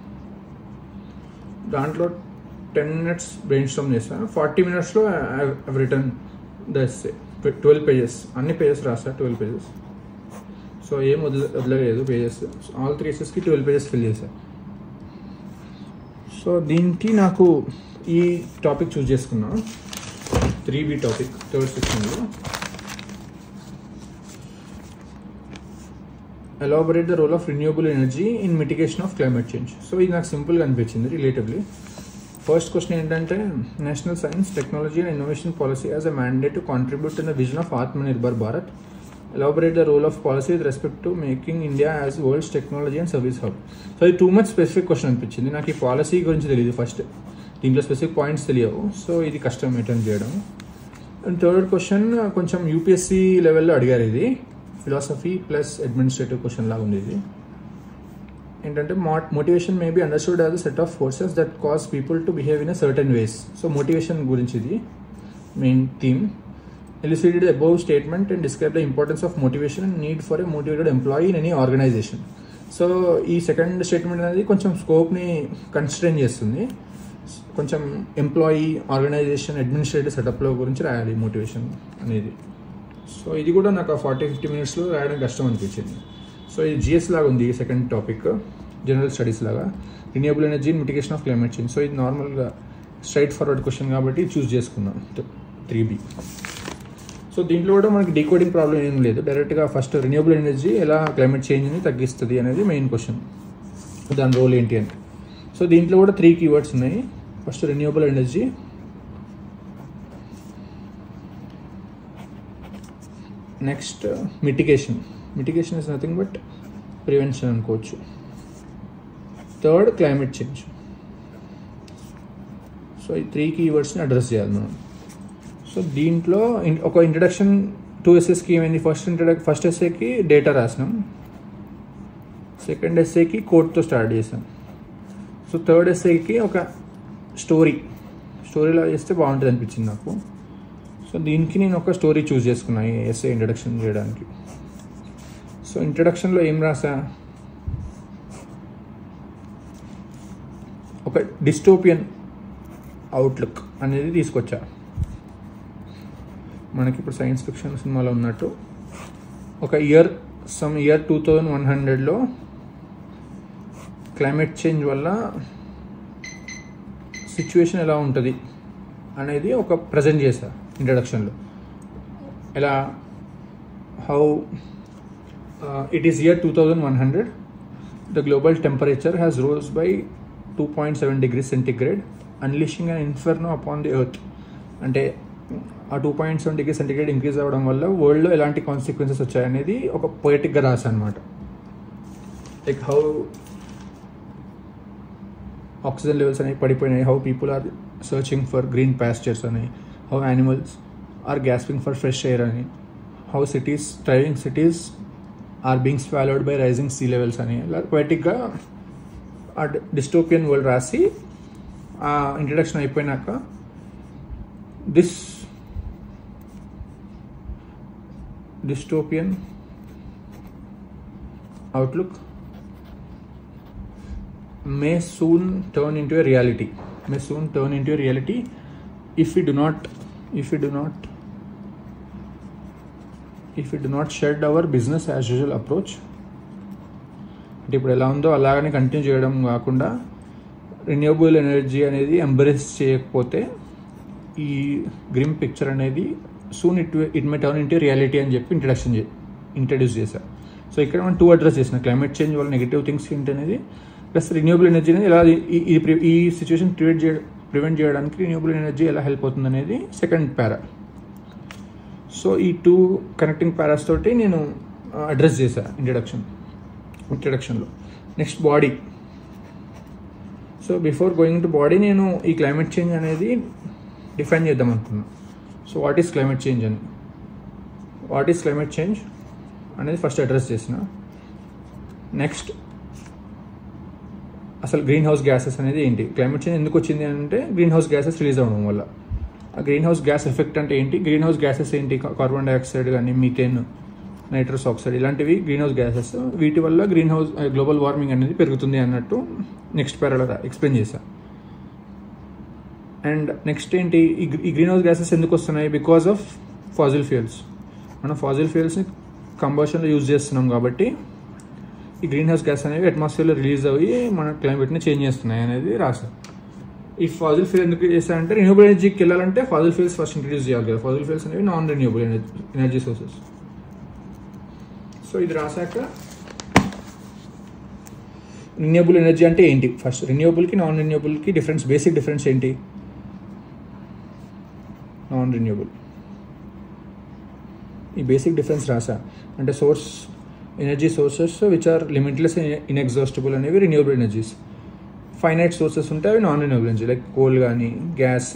దాంట్లో టెన్ మినిట్స్ బ్రెయిన్ స్టామ్ చేశాను ఫార్టీ మినిట్స్లో I written the essay twelve pages అన్ని పేజెస్ రాసా ట్వెల్వ్ పేజెస్ సో ఏం వదిలే వదిలేదు పేజెస్ ఆల్ త్రీ ఎస్ఎస్కి ట్వెల్వ్ పేజెస్ ఫిల్ చేశాను సో దీనికి నాకు ఈ టాపిక్ చూస్ చేసుకున్నా త్రీ బి టాపిక్ థర్డ్ సెక్షన్లో elaborate the role of renewable energy in mitigation of climate change so ఇది నాకు సింపుల్గా అనిపించింది రిలేటివ్లీ ఫస్ట్ క్వశ్చన్ ఏంటంటే national science technology and innovation policy as a mandate to contribute in the vision of Atmanirbhar Bharat elaborate the role of policy with respect to making India as world's technology and service hub so ఇది too much specific question అనిపించింది నాకు ఈ policy గురించి తెలియదు first దీంట్లో specific points తెలియవు so ఇది కష్టం అటెండ్ చేయడం అండ్ థర్డ్ క్వశ్చన్ కొంచెం యూపీఎస్సీ లెవెల్లో అడిగారు ఇది ఫిలాసఫీ ప్లస్ అడ్మినిస్ట్రేటివ్ క్వశ్చన్ లాగా ఉంది ఇది ఏంటంటే motivation may be understood as a set of forces that cause people to behave in a certain ways so motivation గురించి ఇది main theme elicited above statement and describe the importance of motivation and need for a motivated employee in any organization so ఈ second statement అనేది కొంచెం స్కోప్ని constraint చేస్తుంది కొంచెం employee organisation administrative సెటప్లో గురించి రాయాలి motivation అనేది సో ఇది కూడా నాకు ఫార్టీ ఫిఫ్టీ మినిట్స్లో రాయడం కష్టం అనిపించింది సో ఇది జిఎస్ లాగా ఉంది సెకండ్ టాపిక్ జనరల్ స్టడీస్ లాగా renewable energy mitigation of climate change so ఇది నార్మల్గా స్ట్రైట్ ఫార్వర్డ్ క్వశ్చన్ కాబట్టి చూస్ చేసుకున్నాం త్రీ బి సో దీంట్లో కూడా మనకి డీకోడింగ్ ప్రాబ్లం ఏం లేదు డైరెక్ట్గా ఫస్ట్ రిన్యూబుల్ ఎనర్జీ ఎలా క్లైమేట్ చేంజ్ని తగ్గిస్తుంది అనేది మెయిన్ క్వశ్చన్ దాని రోల్ ఏంటి అని సో దీంట్లో కూడా త్రీ కీవర్డ్స్ ఉన్నాయి first renewable energy next mitigation mitigation is nothing but prevention అనుకోవచ్చు థర్డ్ క్లైమేట్ చేంజ్ సో ఈ త్రీ కీవర్డ్స్ని అడ్రస్ చేయాలి మనం సో దీంట్లో ఇన్- ఒక ఇంట్రడక్షన్ టూ ఎస్ఎస్కి ఏమైంది ఫస్ట్ ఇంట్రడక్ ఫస్ట్ ఎస్ఏకి డేటా రాసినాం సెకండ్ ఎస్ఏకి కోడ్తో స్టార్ట్ చేసాం సో థర్డ్ ఎస్ఏకి ఒక స్టోరీ స్టోరీలో చేస్తే బాగుంటుంది అనిపించింది నాకు సో దీనికి నేను ఒక స్టోరీ చూస్ చేసుకున్నా ఈ ఎస్ఏ ఇంట్రడక్షన్ చేయడానికి సో ఇంట్రడక్షన్లో ఏం రాసా ఒక డిస్టోపియన్ అవుట్లుక్ అనేది తీసుకొచ్చా మనకి ఇప్పుడు సైన్స్ ఫిక్షన్ సినిమాలో ఉన్నట్టు ఒక year some year two thousand one హండ్రెడ్లో క్లైమేట్ చేంజ్ వల్ల సిచ్యువేషన్ ఎలా ఉంటుంది అనేది ఒక ప్రజెంట్ చేశా ఇంట్రడక్షన్లో ఎలా how it is year two thousand one hundred the global temperature has rose by two point seven degree centigrade unleashing and inferno upon the earth అంటే ఆ two point seven degree centigrade increase అవ్వడం వల్ల వరల్డ్లో ఎలాంటి consequences వచ్చాయనేది ఒక పొయటిక్గా రాసా అనమాట like how oxygen levels అనేవి పడిపోయినాయి how people are searching for green pastures అని how animals are gasping for fresh air అని how cities driving cities are being swallowed by rising sea levels అని ఇలా పొయటిక్గా ఆ డిస్టోపియన్ వరల్డ్ రాసి ఆ introduction అయిపోయినాక this dystopian outlook may soon turn into a reality may soon turn into a reality if we do not if we do not if we do not shed our business as usual approach అంటే ఇప్పుడు ఎలా ఉందో అలాగనే continue చేయడం కాకుండా renewable energy అనేది embrace చేయకపోతే ఈ గ్రిమ్ పిక్చర్ అనేది soon it it may turn into reality అని చెప్పి ఇంట్రడక్షన్ ఇంట్రడ్యూస్ చేశారు సో ఇక్కడ మనం టూ అడ్రస్ చేసిన క్లైమేట్ చేంజ్ వల్ల నెగిటివ్ థింగ్స్ ఏంటి అనేది ప్లస్ రిన్యూవబుల్ ఎనర్జీ అనేది ఎలా ఈ- ఈ ప్రి- ఈ సిచ్యువేషన్ ప్రివెంట్ చేయ ప్రివెంట్ చేయడానికి రిన్యూవబుల్ ఎనర్జీ ఎలా హెల్ప్ అవుతుంది అనేది సెకండ్ పారా సో ఈ టూ కనెక్టింగ్ పారాస్ తోటి నేను అడ్రస్ చేశాను ఇంట్రడక్షన్ ఇంట్రడక్షన్లో next body so before going to body నేను ఈ క్లైమేట్ చేంజ్ అనేది డిఫైన్ చేద్దాం అనుకున్నాను so what is climate change అని వాట్ ఈస్ క్లైమేట్ చేంజ్ అనేది ఫస్ట్ అడ్రస్ చేసిన నెక్స్ట్ అసలు గ్రీన్ హౌస్ గ్యాసెస్ అనేది ఏంటి క్లైమేట్ చేంజ్ ఎందుకు వచ్చింది అంటే గ్రీన్ హౌస్ గ్యాసెస్ రిలీజ్ అవ్వడం వల్ల ఆ గ్రీన్ హౌస్ గ్యాస్ ఎఫెక్ట్ అంటే ఏంటి గ్రీన్ హౌస్ గ్యాసెస్ ఏంటి కార్బన్ డైఆక్సైడ్ కానీ మీథేన్ నైట్రస్ ఆక్సైడ్ ఇలాంటివి గ్రీన్ హౌస్ గ్యాసెస్ వీటి వల్ల గ్రీన్ హౌస్ గ్లోబల్ వార్మింగ్ అనేది పెరుగుతుంది అన్నట్టు నెక్స్ట్ పేరలో ఎక్స్ప్లెయిన్ చేశా అండ్ నెక్స్ట్ ఏంటి ఈ గ్రీ- ఈ గ్రీన్ హౌస్ గ్యాసెస్ ఎందుకు వస్తున్నాయి బికాస్ ఆఫ్ ఫాజిల్ ఫ్యూయల్స్ మనం ఫాజిల్ ఫ్యూయల్స్ని కంబషన్లో యూజ్ చేస్తున్నాం కాబట్టి ఈ గ్రీన్ హౌస్ గ్యాస్ అనేవి అట్మాస్ఫియర్లో రిలీజ్ అయ్యి మన క్లైమేట్ని చేంజ్ చేస్తున్నాయి అనేది రాశారు ఈ ఫాజిల్ ఫ్యూల్ ఎందుకు చేశారంటే రిన్యూబుల్ ఎనర్జీకి వెళ్ళాలంటే ఫాజిల్ ఫ్యూల్స్ ఫస్ట్ ఇంట్రడ్యూస్ చేయాలి కదా ఫాజిల్ ఫ్యూల్స్ అనేవి non renewable energy energy sources so ఇది రాశాక రిన్యూబుల్ ఎనర్జీ అంటే ఏంటి ఫస్ట్ రిన్యూబుల్కి నాన్ రిన్యూబుల్కి డిఫరెన్స్ బేసిక్ డిఫరెన్స్ ఏంటి నాన్ రిన్యూబుల్ ఈ బేసిక్ డిఫరెన్స్ రాసా అంటే source energy sources which are limitless inexhaustible అనేవి రిన్యూబుల్ ఎనర్జీస్ ఫైనైట్ సోర్సెస్ ఉంటే అవి నాన్ రిన్యూబుల్ ఎనర్జీ లైక్ కోల్ కానీ గ్యాస్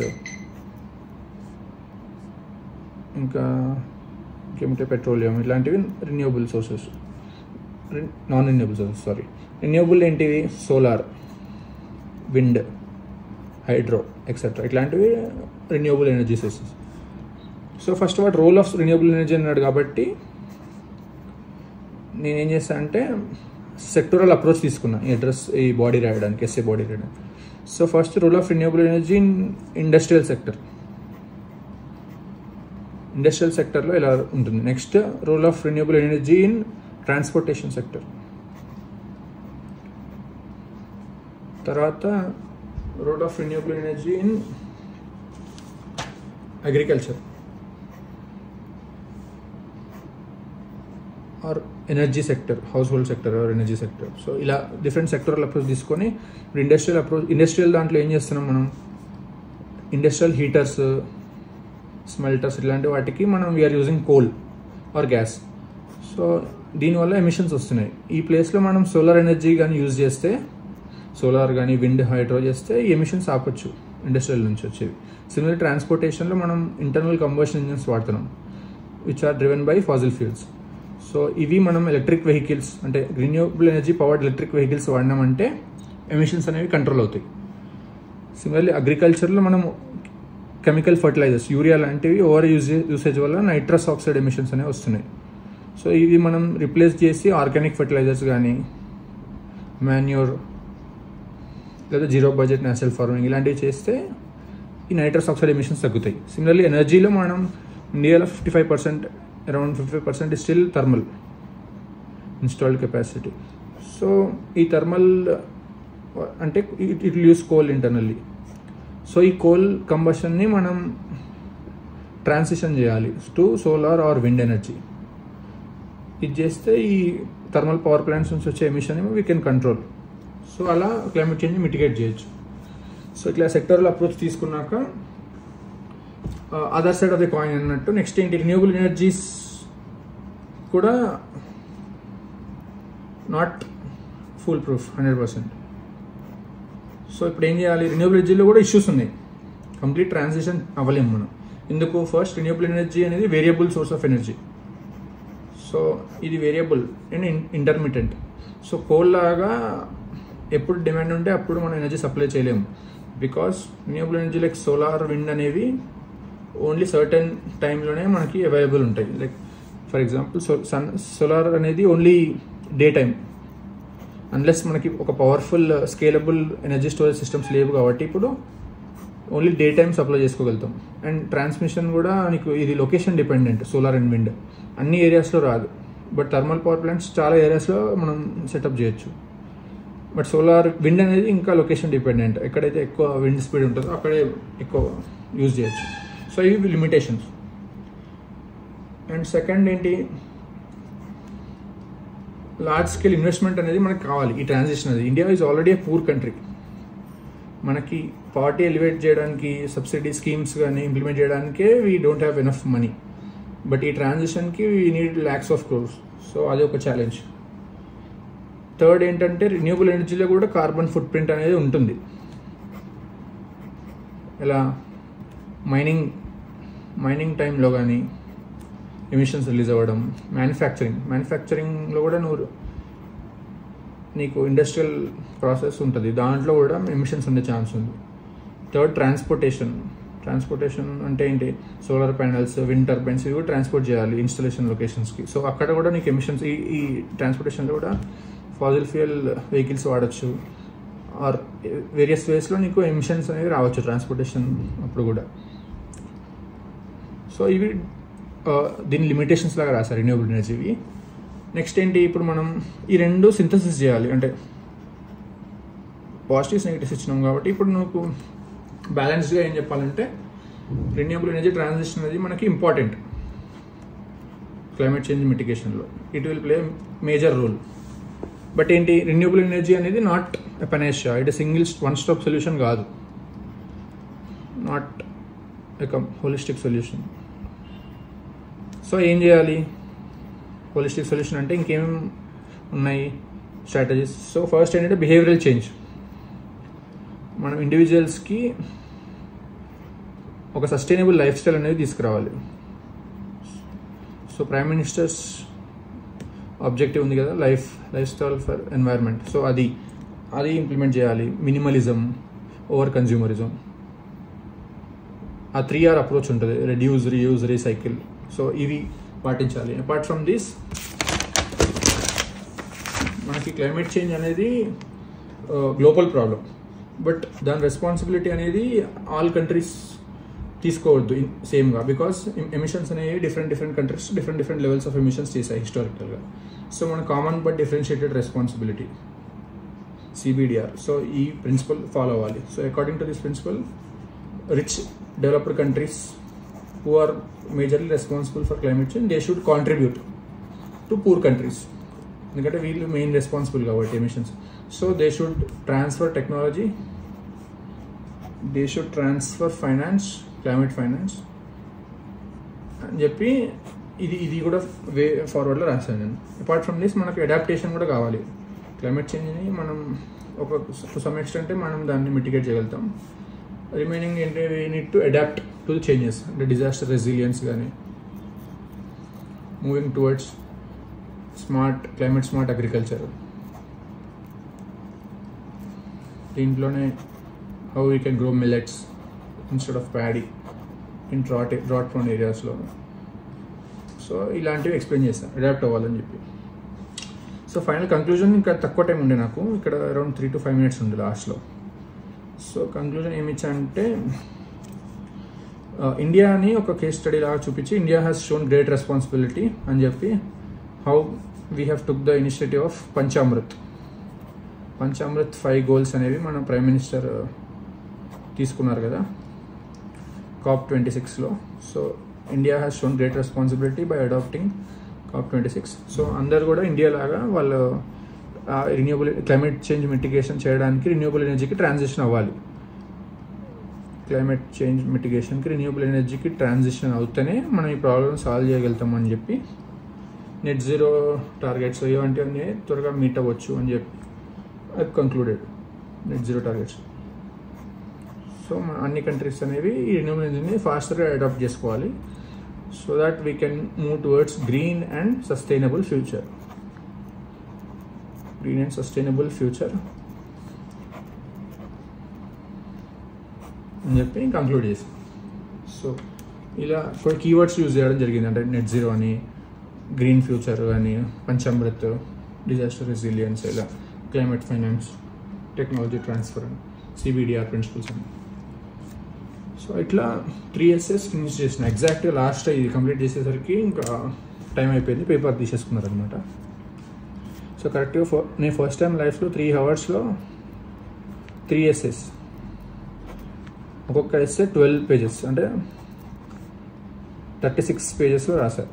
ఇంకా ఇంకేమిటే పెట్రోలియం ఇలాంటివి renewable sources non renewable sources sorry renewable ఏంటివి సోలార్ విండ్ హైడ్రో ఎక్సెట్రా ఇట్లాంటివి renewable energy sources so first what role of renewable energy అన్నాడు కాబట్టి నేనేం చేస్తాను అంటే సెక్టోరల్ అప్రోచ్ తీసుకున్నా ఈ అడ్రస్ ఈ బాడీ రాయడానికి ఎస్ఏ బాడీ రాయడానికి so first role of renewable energy in industrial sector industrial సెక్టర్లో ఇలా ఉంటుంది next role of renewable energy in transportation sector తర్వాత role of renewable energy in agriculture or energy sector household sector or energy sector so ఇలా different sectoral approach తీసుకొని ఇప్పుడు industrial approach industrial దాంట్లో ఏం చేస్తున్నాం మనం ఇండస్ట్రియల్ హీటర్స్ స్మెల్టర్స్ ఇలాంటి వాటికి మనం we're using coal or gas so దీనివల్ల ఎమిషన్స్ వస్తున్నాయి ఈ ప్లేస్లో మనం సోలార్ ఎనర్జీ కానీ యూజ్ చేస్తే సోలార్ కానీ విండ్ హైడ్రో చేస్తే ఈ ఎమిషన్స్ ఆపొచ్చు ఇండస్ట్రియల్ నుంచి వచ్చేవి సిమిలర్ ట్రాన్స్పోర్టేషన్లో మనం ఇంటర్నల్ కంబషన్ ఇంజిన్స్ వాడుతున్నాం which are driven by fossil fuels so ఇవి మనం ఎలక్ట్రిక్ వెహికల్స్ అంటే renewable energy powered electric vehicles వాడినామంటే ఎమిషన్స్ అనేవి కంట్రోల్ అవుతాయి సిమిలర్లీ అగ్రికల్చర్లో మనం కెమికల్ ఫర్టిలైజర్స్ యూరియా లాంటివి ఓవర్ యూజ్ యూసేజ్ వల్ల నైట్రస్ ఆక్సైడ్ ఎమిషన్స్ అనేవి వస్తున్నాయి సో ఇవి మనం రిప్లేస్ చేసి ఆర్గానిక్ ఫర్టిలైజర్స్ కానీ మాన్యూర్ లేదా జీరో బడ్జెట్ నేచురల్ ఫార్మింగ్ ఇలాంటివి చేస్తే ఈ నైట్రస్ ఆక్సైడ్ ఎమిషన్స్ తగ్గుతాయి సిమిలర్లీ ఎనర్జీలో మనం ఇండియాలో fifty five percent around fifty five percent still thermal installed capacity so ఈ థర్మల్ అంటే it use coal internally so ఈ కోల్ కంబషన్ని మనం ట్రాన్సిషన్ చేయాలి to solar or wind energy ఇది చేస్తే ఈ థర్మల్ పవర్ ప్లాంట్స్ నుంచి వచ్చే emission we can control so అలా క్లైమేట్ చేంజ్ మిటిగేట్ చేయొచ్చు సో ఇట్లా సెక్టరల్ అప్రోచ్ తీసుకున్నాక other side of the coin అన్నట్టు నెక్స్ట్ ఏంటి రిన్యూబుల్ ఎనర్జీస్ కూడా not full proof hundred percent so ఇప్పుడు ఏం చేయాలి రిన్యూబుల్ ఎనర్జీలో కూడా ఇష్యూస్ ఉన్నాయి కంప్లీట్ ట్రాన్సిషన్ అవ్వలేము మనం ఎందుకు ఫస్ట్ రిన్యూబుల్ ఎనర్జీ అనేది variable source of energy so ఇది variable and intermediate so coal లాగా ఎప్పుడు డిమాండ్ ఉంటే అప్పుడు మనం ఎనర్జీ సప్లై చేయలేము because renewable energy like solar wind అనేవి ఓన్లీ సర్టెన్ టైంలోనే మనకి అవైలబుల్ ఉంటాయి like for example so sun solar అనేది ఓన్లీ డే టైం అన్లెస్ మనకి ఒక powerful scalable energy storage systems లేవు కాబట్టి ఇప్పుడు ఓన్లీ డే టైం సప్లై చేసుకోగలుగుతాం అండ్ ట్రాన్స్మిషన్ కూడా నీకు ఇది location dependent solar and wind అన్ని ఏరియాస్లో రాదు బట్ థర్మల్ పవర్ ప్లాంట్స్ చాలా ఏరియాస్లో మనం సెటప్ చేయొచ్చు బట్ సోలార్ విండ్ అనేది ఇంకా లొకేషన్ డిపెండెంట్ ఎక్కడైతే ఎక్కువ విండ్ స్పీడ్ ఉంటుందో అక్కడే ఎక్కువ యూజ్ చేయొచ్చు సో ఇవి లిమిటేషన్స్ అండ్ సెకండ్ ఏంటి లార్జ్ స్కేల్ ఇన్వెస్ట్మెంట్ అనేది మనకు కావాలి ఈ ట్రాన్సిషన్ అది India is already a poor country మనకి పార్టీ ఎలివేట్ చేయడానికి సబ్సిడీ స్కీమ్స్ కానీ ఇంప్లిమెంట్ చేయడానికే we don't have enough money but ఈ ట్రాన్సిషన్కి we need lakhs of crores so అది ఒక ఛాలెంజ్ థర్డ్ ఏంటంటే రిన్యూబుల్ ఎనర్జీలో కూడా కార్బన్ ఫుట్ ప్రింట్ అనేది ఉంటుంది ఎలా మైనింగ్ మైనింగ్ టైంలో కానీ ఎమిషన్స్ రిలీజ్ అవ్వడం మ్యానుఫ్యాక్చరింగ్ మ్యానుఫ్యాక్చరింగ్లో కూడా నువ్వు నీకు ఇండస్ట్రియల్ ప్రాసెస్ ఉంటుంది దాంట్లో కూడా ఎమిషన్స్ ఉండే ఛాన్స్ ఉంది థర్డ్ ట్రాన్స్పోర్టేషన్ ట్రాన్స్పోర్టేషన్ అంటే ఏంటి సోలార్ ప్యానల్స్ విండ్ టర్బైన్స్ ఇవి కూడా ట్రాన్స్పోర్ట్ చేయాలి ఇన్స్టలేషన్ లొకేషన్స్కి సో అక్కడ కూడా నీకు ఎమిషన్స్ ఈ ఈ ట్రాన్స్పోర్టేషన్లో కూడా ఫాజిల్ ఫ్యూయల్ వెహికల్స్ వాడచ్చు ఆర్ వేరియస్ వేస్లో నీకు ఎమిషన్స్ అనేవి రావచ్చు ట్రాన్స్పోర్టేషన్ అప్పుడు కూడా సో ఇవి దీని లిమిటేషన్స్ లాగా రాశారు రిన్యూబుల్ ఎనర్జీవి నెక్స్ట్ ఏంటి ఇప్పుడు మనం ఈ రెండు సింథసిస్ చేయాలి అంటే పాజిటివ్స్ నెగిటివ్స్ ఇచ్చినాం కాబట్టి ఇప్పుడు నువ్వు బ్యాలెన్స్డ్గా ఏం చెప్పాలంటే రిన్యూబుల్ ఎనర్జీ ట్రాన్సిషన్ అనేది మనకి ఇంపార్టెంట్ క్లైమేట్ చేంజ్ మిటిగేషన్లో it will play major role but ఏంటి రిన్యూబుల్ ఎనర్జీ అనేది not a panacea it single one stop solution కాదు నాట్ ఒక హోలిస్టిక్ సొల్యూషన్ సో ఏం చేయాలి హోలిస్టిక్ సొల్యూషన్ అంటే ఇంకేం ఉన్నాయి స్ట్రాటజీస్ సో ఫస్ట్ ఏంటంటే బిహేవియరల్ చేంజ్ మనం ఇండివిజువల్స్కి ఒక సస్టైనబుల్ లైఫ్ స్టైల్ అనేది తీసుకురావాలి సో ప్రైమ్ మినిస్టర్స్ ఆబ్జెక్టివ్ ఉంది కదా life lifestyle for environment so అది అది ఇంప్లిమెంట్ చేయాలి మినిమలిజం ఓవర్ కన్జ్యూమరిజం ఆ త్రీ ఆర్ అప్రోచ్ ఉంటుంది రెడ్యూస్ రీయూజ్ రీసైకిల్ సో ఇవి పాటించాలి అపార్ట్ ఫ్రమ్ దిస్ మనకి క్లైమేట్ చేంజ్ అనేది గ్లోబల్ ప్రాబ్లం బట్ దాని రెస్పాన్సిబిలిటీ అనేది ఆల్ కంట్రీస్ తీసుకోవద్దు సేమ్గా బికాస్ ఎమిషన్స్ అనేవి different different countries different different levels of emissions చేశాయి హిస్టారికల్గా సో మన common but differentiated responsibility CBDR so ఈ ప్రిన్సిపల్ ఫాలో అవ్వాలి so according to this principle rich developed countries who are majorly responsible for climate change they should contribute to poor countries ఎందుకంటే వీళ్ళు main responsible కాబట్టి emissions so they should transfer technology they should transfer finance climate finance అని చెప్పి ఇది ఇది కూడా way ఫార్వర్డ్లో రాశాను నేను అపార్ట్ ఫ్రమ్ దిస్ మనకు అడాప్టేషన్ కూడా కావాలి క్లైమేట్ చేంజ్ని మనం ఒక టు సమ్ ఎక్స్టెంట్ మనం దాన్ని మిటిగేట్ చేయగలుగుతాం రిమైనింగ్ ఏంటి we need to adapt to the changes అంటే డిజాస్టర్ రెసిలియన్స్ కానీ moving towards smart climate smart agriculture దీంట్లోనే how we can grow millets instead of paddy in drought drought prone ఏరియాస్లో so ఇలాంటివి explain చేస్తాను adapt అవ్వాలని చెప్పి so final conclusion ఇంకా తక్కువ టైం ఉండే నాకు ఇక్కడ around three to five minutes ఉంది లాస్ట్లో సో కంక్లూజన్ ఏమి ఇచ్చానంటే ఇండియాని ఒక కేస్ స్టడీ లాగా చూపించి India has shown great responsibility అని చెప్పి how we have took the initiative of Panchamrit Panchamrit five goals అనేవి మన ప్రైమ్ మినిస్టర్ తీసుకున్నారు కదా కాప్ ట్వంటీ సిక్స్లో so India has shown great responsibility by adapting COP twenty six so అందరు కూడా ఇండియా లాగా వాళ్ళు రిన్యూబుల్ క్లైమేట్ చేంజ్ మిటిగేషన్ చేయడానికి రిన్యూబుల్ ఎనర్జీకి ట్రాన్సిషన్ అవ్వాలి క్లైమేట్ చేంజ్ మిటిగేషన్కి రిన్యూబుల్ ఎనర్జీకి ట్రాన్సిషన్ అవుతేనే మనం ఈ ప్రాబ్లమ్ సాల్వ్ చేయగలుగుతామని చెప్పి నెట్ జీరో టార్గెట్స్ ఇవంటివన్నీ త్వరగా మీట్ అవ్వచ్చు అని చెప్పి అది concluded net zero targets so మన అన్ని కంట్రీస్ అనేవి ఈ రిన్యూబుల్ ఎనర్జీని ఫాస్ట్గా అడాప్ట్ చేసుకోవాలి so that we can move towards green and sustainable future green and sustainable future అని చెప్పి కంక్లూడ్ చేసాం సో ఇలా కొన్ని కీవర్డ్స్ యూజ్ చేయడం జరిగింది అంటే నెట్ జీరో అని గ్రీన్ ఫ్యూచర్ అని పంచామృత్ డిజాస్టర్ రెసిలియన్స్ ఇలా క్లైమేట్ ఫైనాన్స్ టెక్నాలజీ ట్రాన్స్ఫర్ అని సిబిడిఆర్ ప్రిన్సిపల్స్ అని సో ఇట్లా త్రీ ఎస్ఎస్ ఫినిష్ చేసిన ఎగ్జాక్ట్గా లాస్ట్ ఇది కంప్లీట్ చేసేసరికి ఇంకా టైం అయిపోయింది పేపర్ తీసేసుకున్నారు అనమాట సో కరెక్ట్గా ఫో నేను ఫస్ట్ టైం లైఫ్లో త్రీ అవర్స్లో త్రీ ఎస్ఎస్ ఒక్కొక్క ఎస్ఏ ట్వెల్వ్ పేజెస్ అంటే థర్టీ సిక్స్ పేజెస్లో రాశారు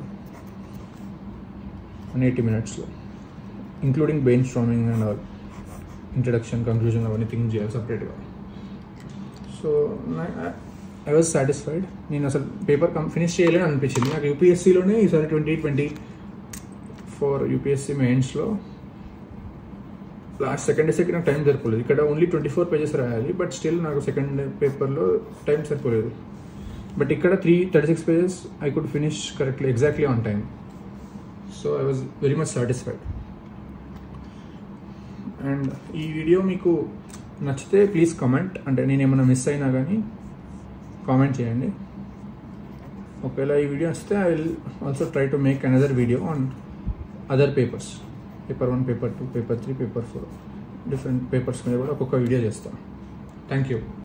వన్ ఎయిటీ మినిట్స్లో including brainstorming and all introduction conclusion అవన్నీ థింక్ చేయాలి సపరేట్గా సో ఐ వాజ్ సాటిస్ఫైడ్ నేను అసలు పేపర్ కం ఫినిష్ చేయలేని అనిపించింది నాకు యూపీఎస్సీలోనే ఈసారి ట్వంటీ ట్వంటీ ఫోర్ యూపీఎస్సీ మెయిన్స్లో లాస్ట్ సెకండ్ డేస్కి నాకు టైం సరిపోలేదు ఇక్కడ ఓన్లీ ట్వంటీ ఫోర్ పేజెస్ రాయాలి బట్ స్టిల్ నాకు సెకండ్ పేపర్లో టైం సరిపోలేదు బట్ ఇక్కడ three thirty six pages I could finish correctly exactly on time so I was very much satisfied and ఈ వీడియో మీకు నచ్చితే ప్లీజ్ కమెంట్ అంటే నేను ఏమైనా మిస్ అయినా కానీ కామెంట్ చేయండి ఒకవేళ ఈ వీడియో నచ్చితే I will also try to make another video on other papers paper one paper two paper three paper four different papers మీద కూడా ఒక్కొక్క వీడియో చేస్తాను థ్యాంక్ యూ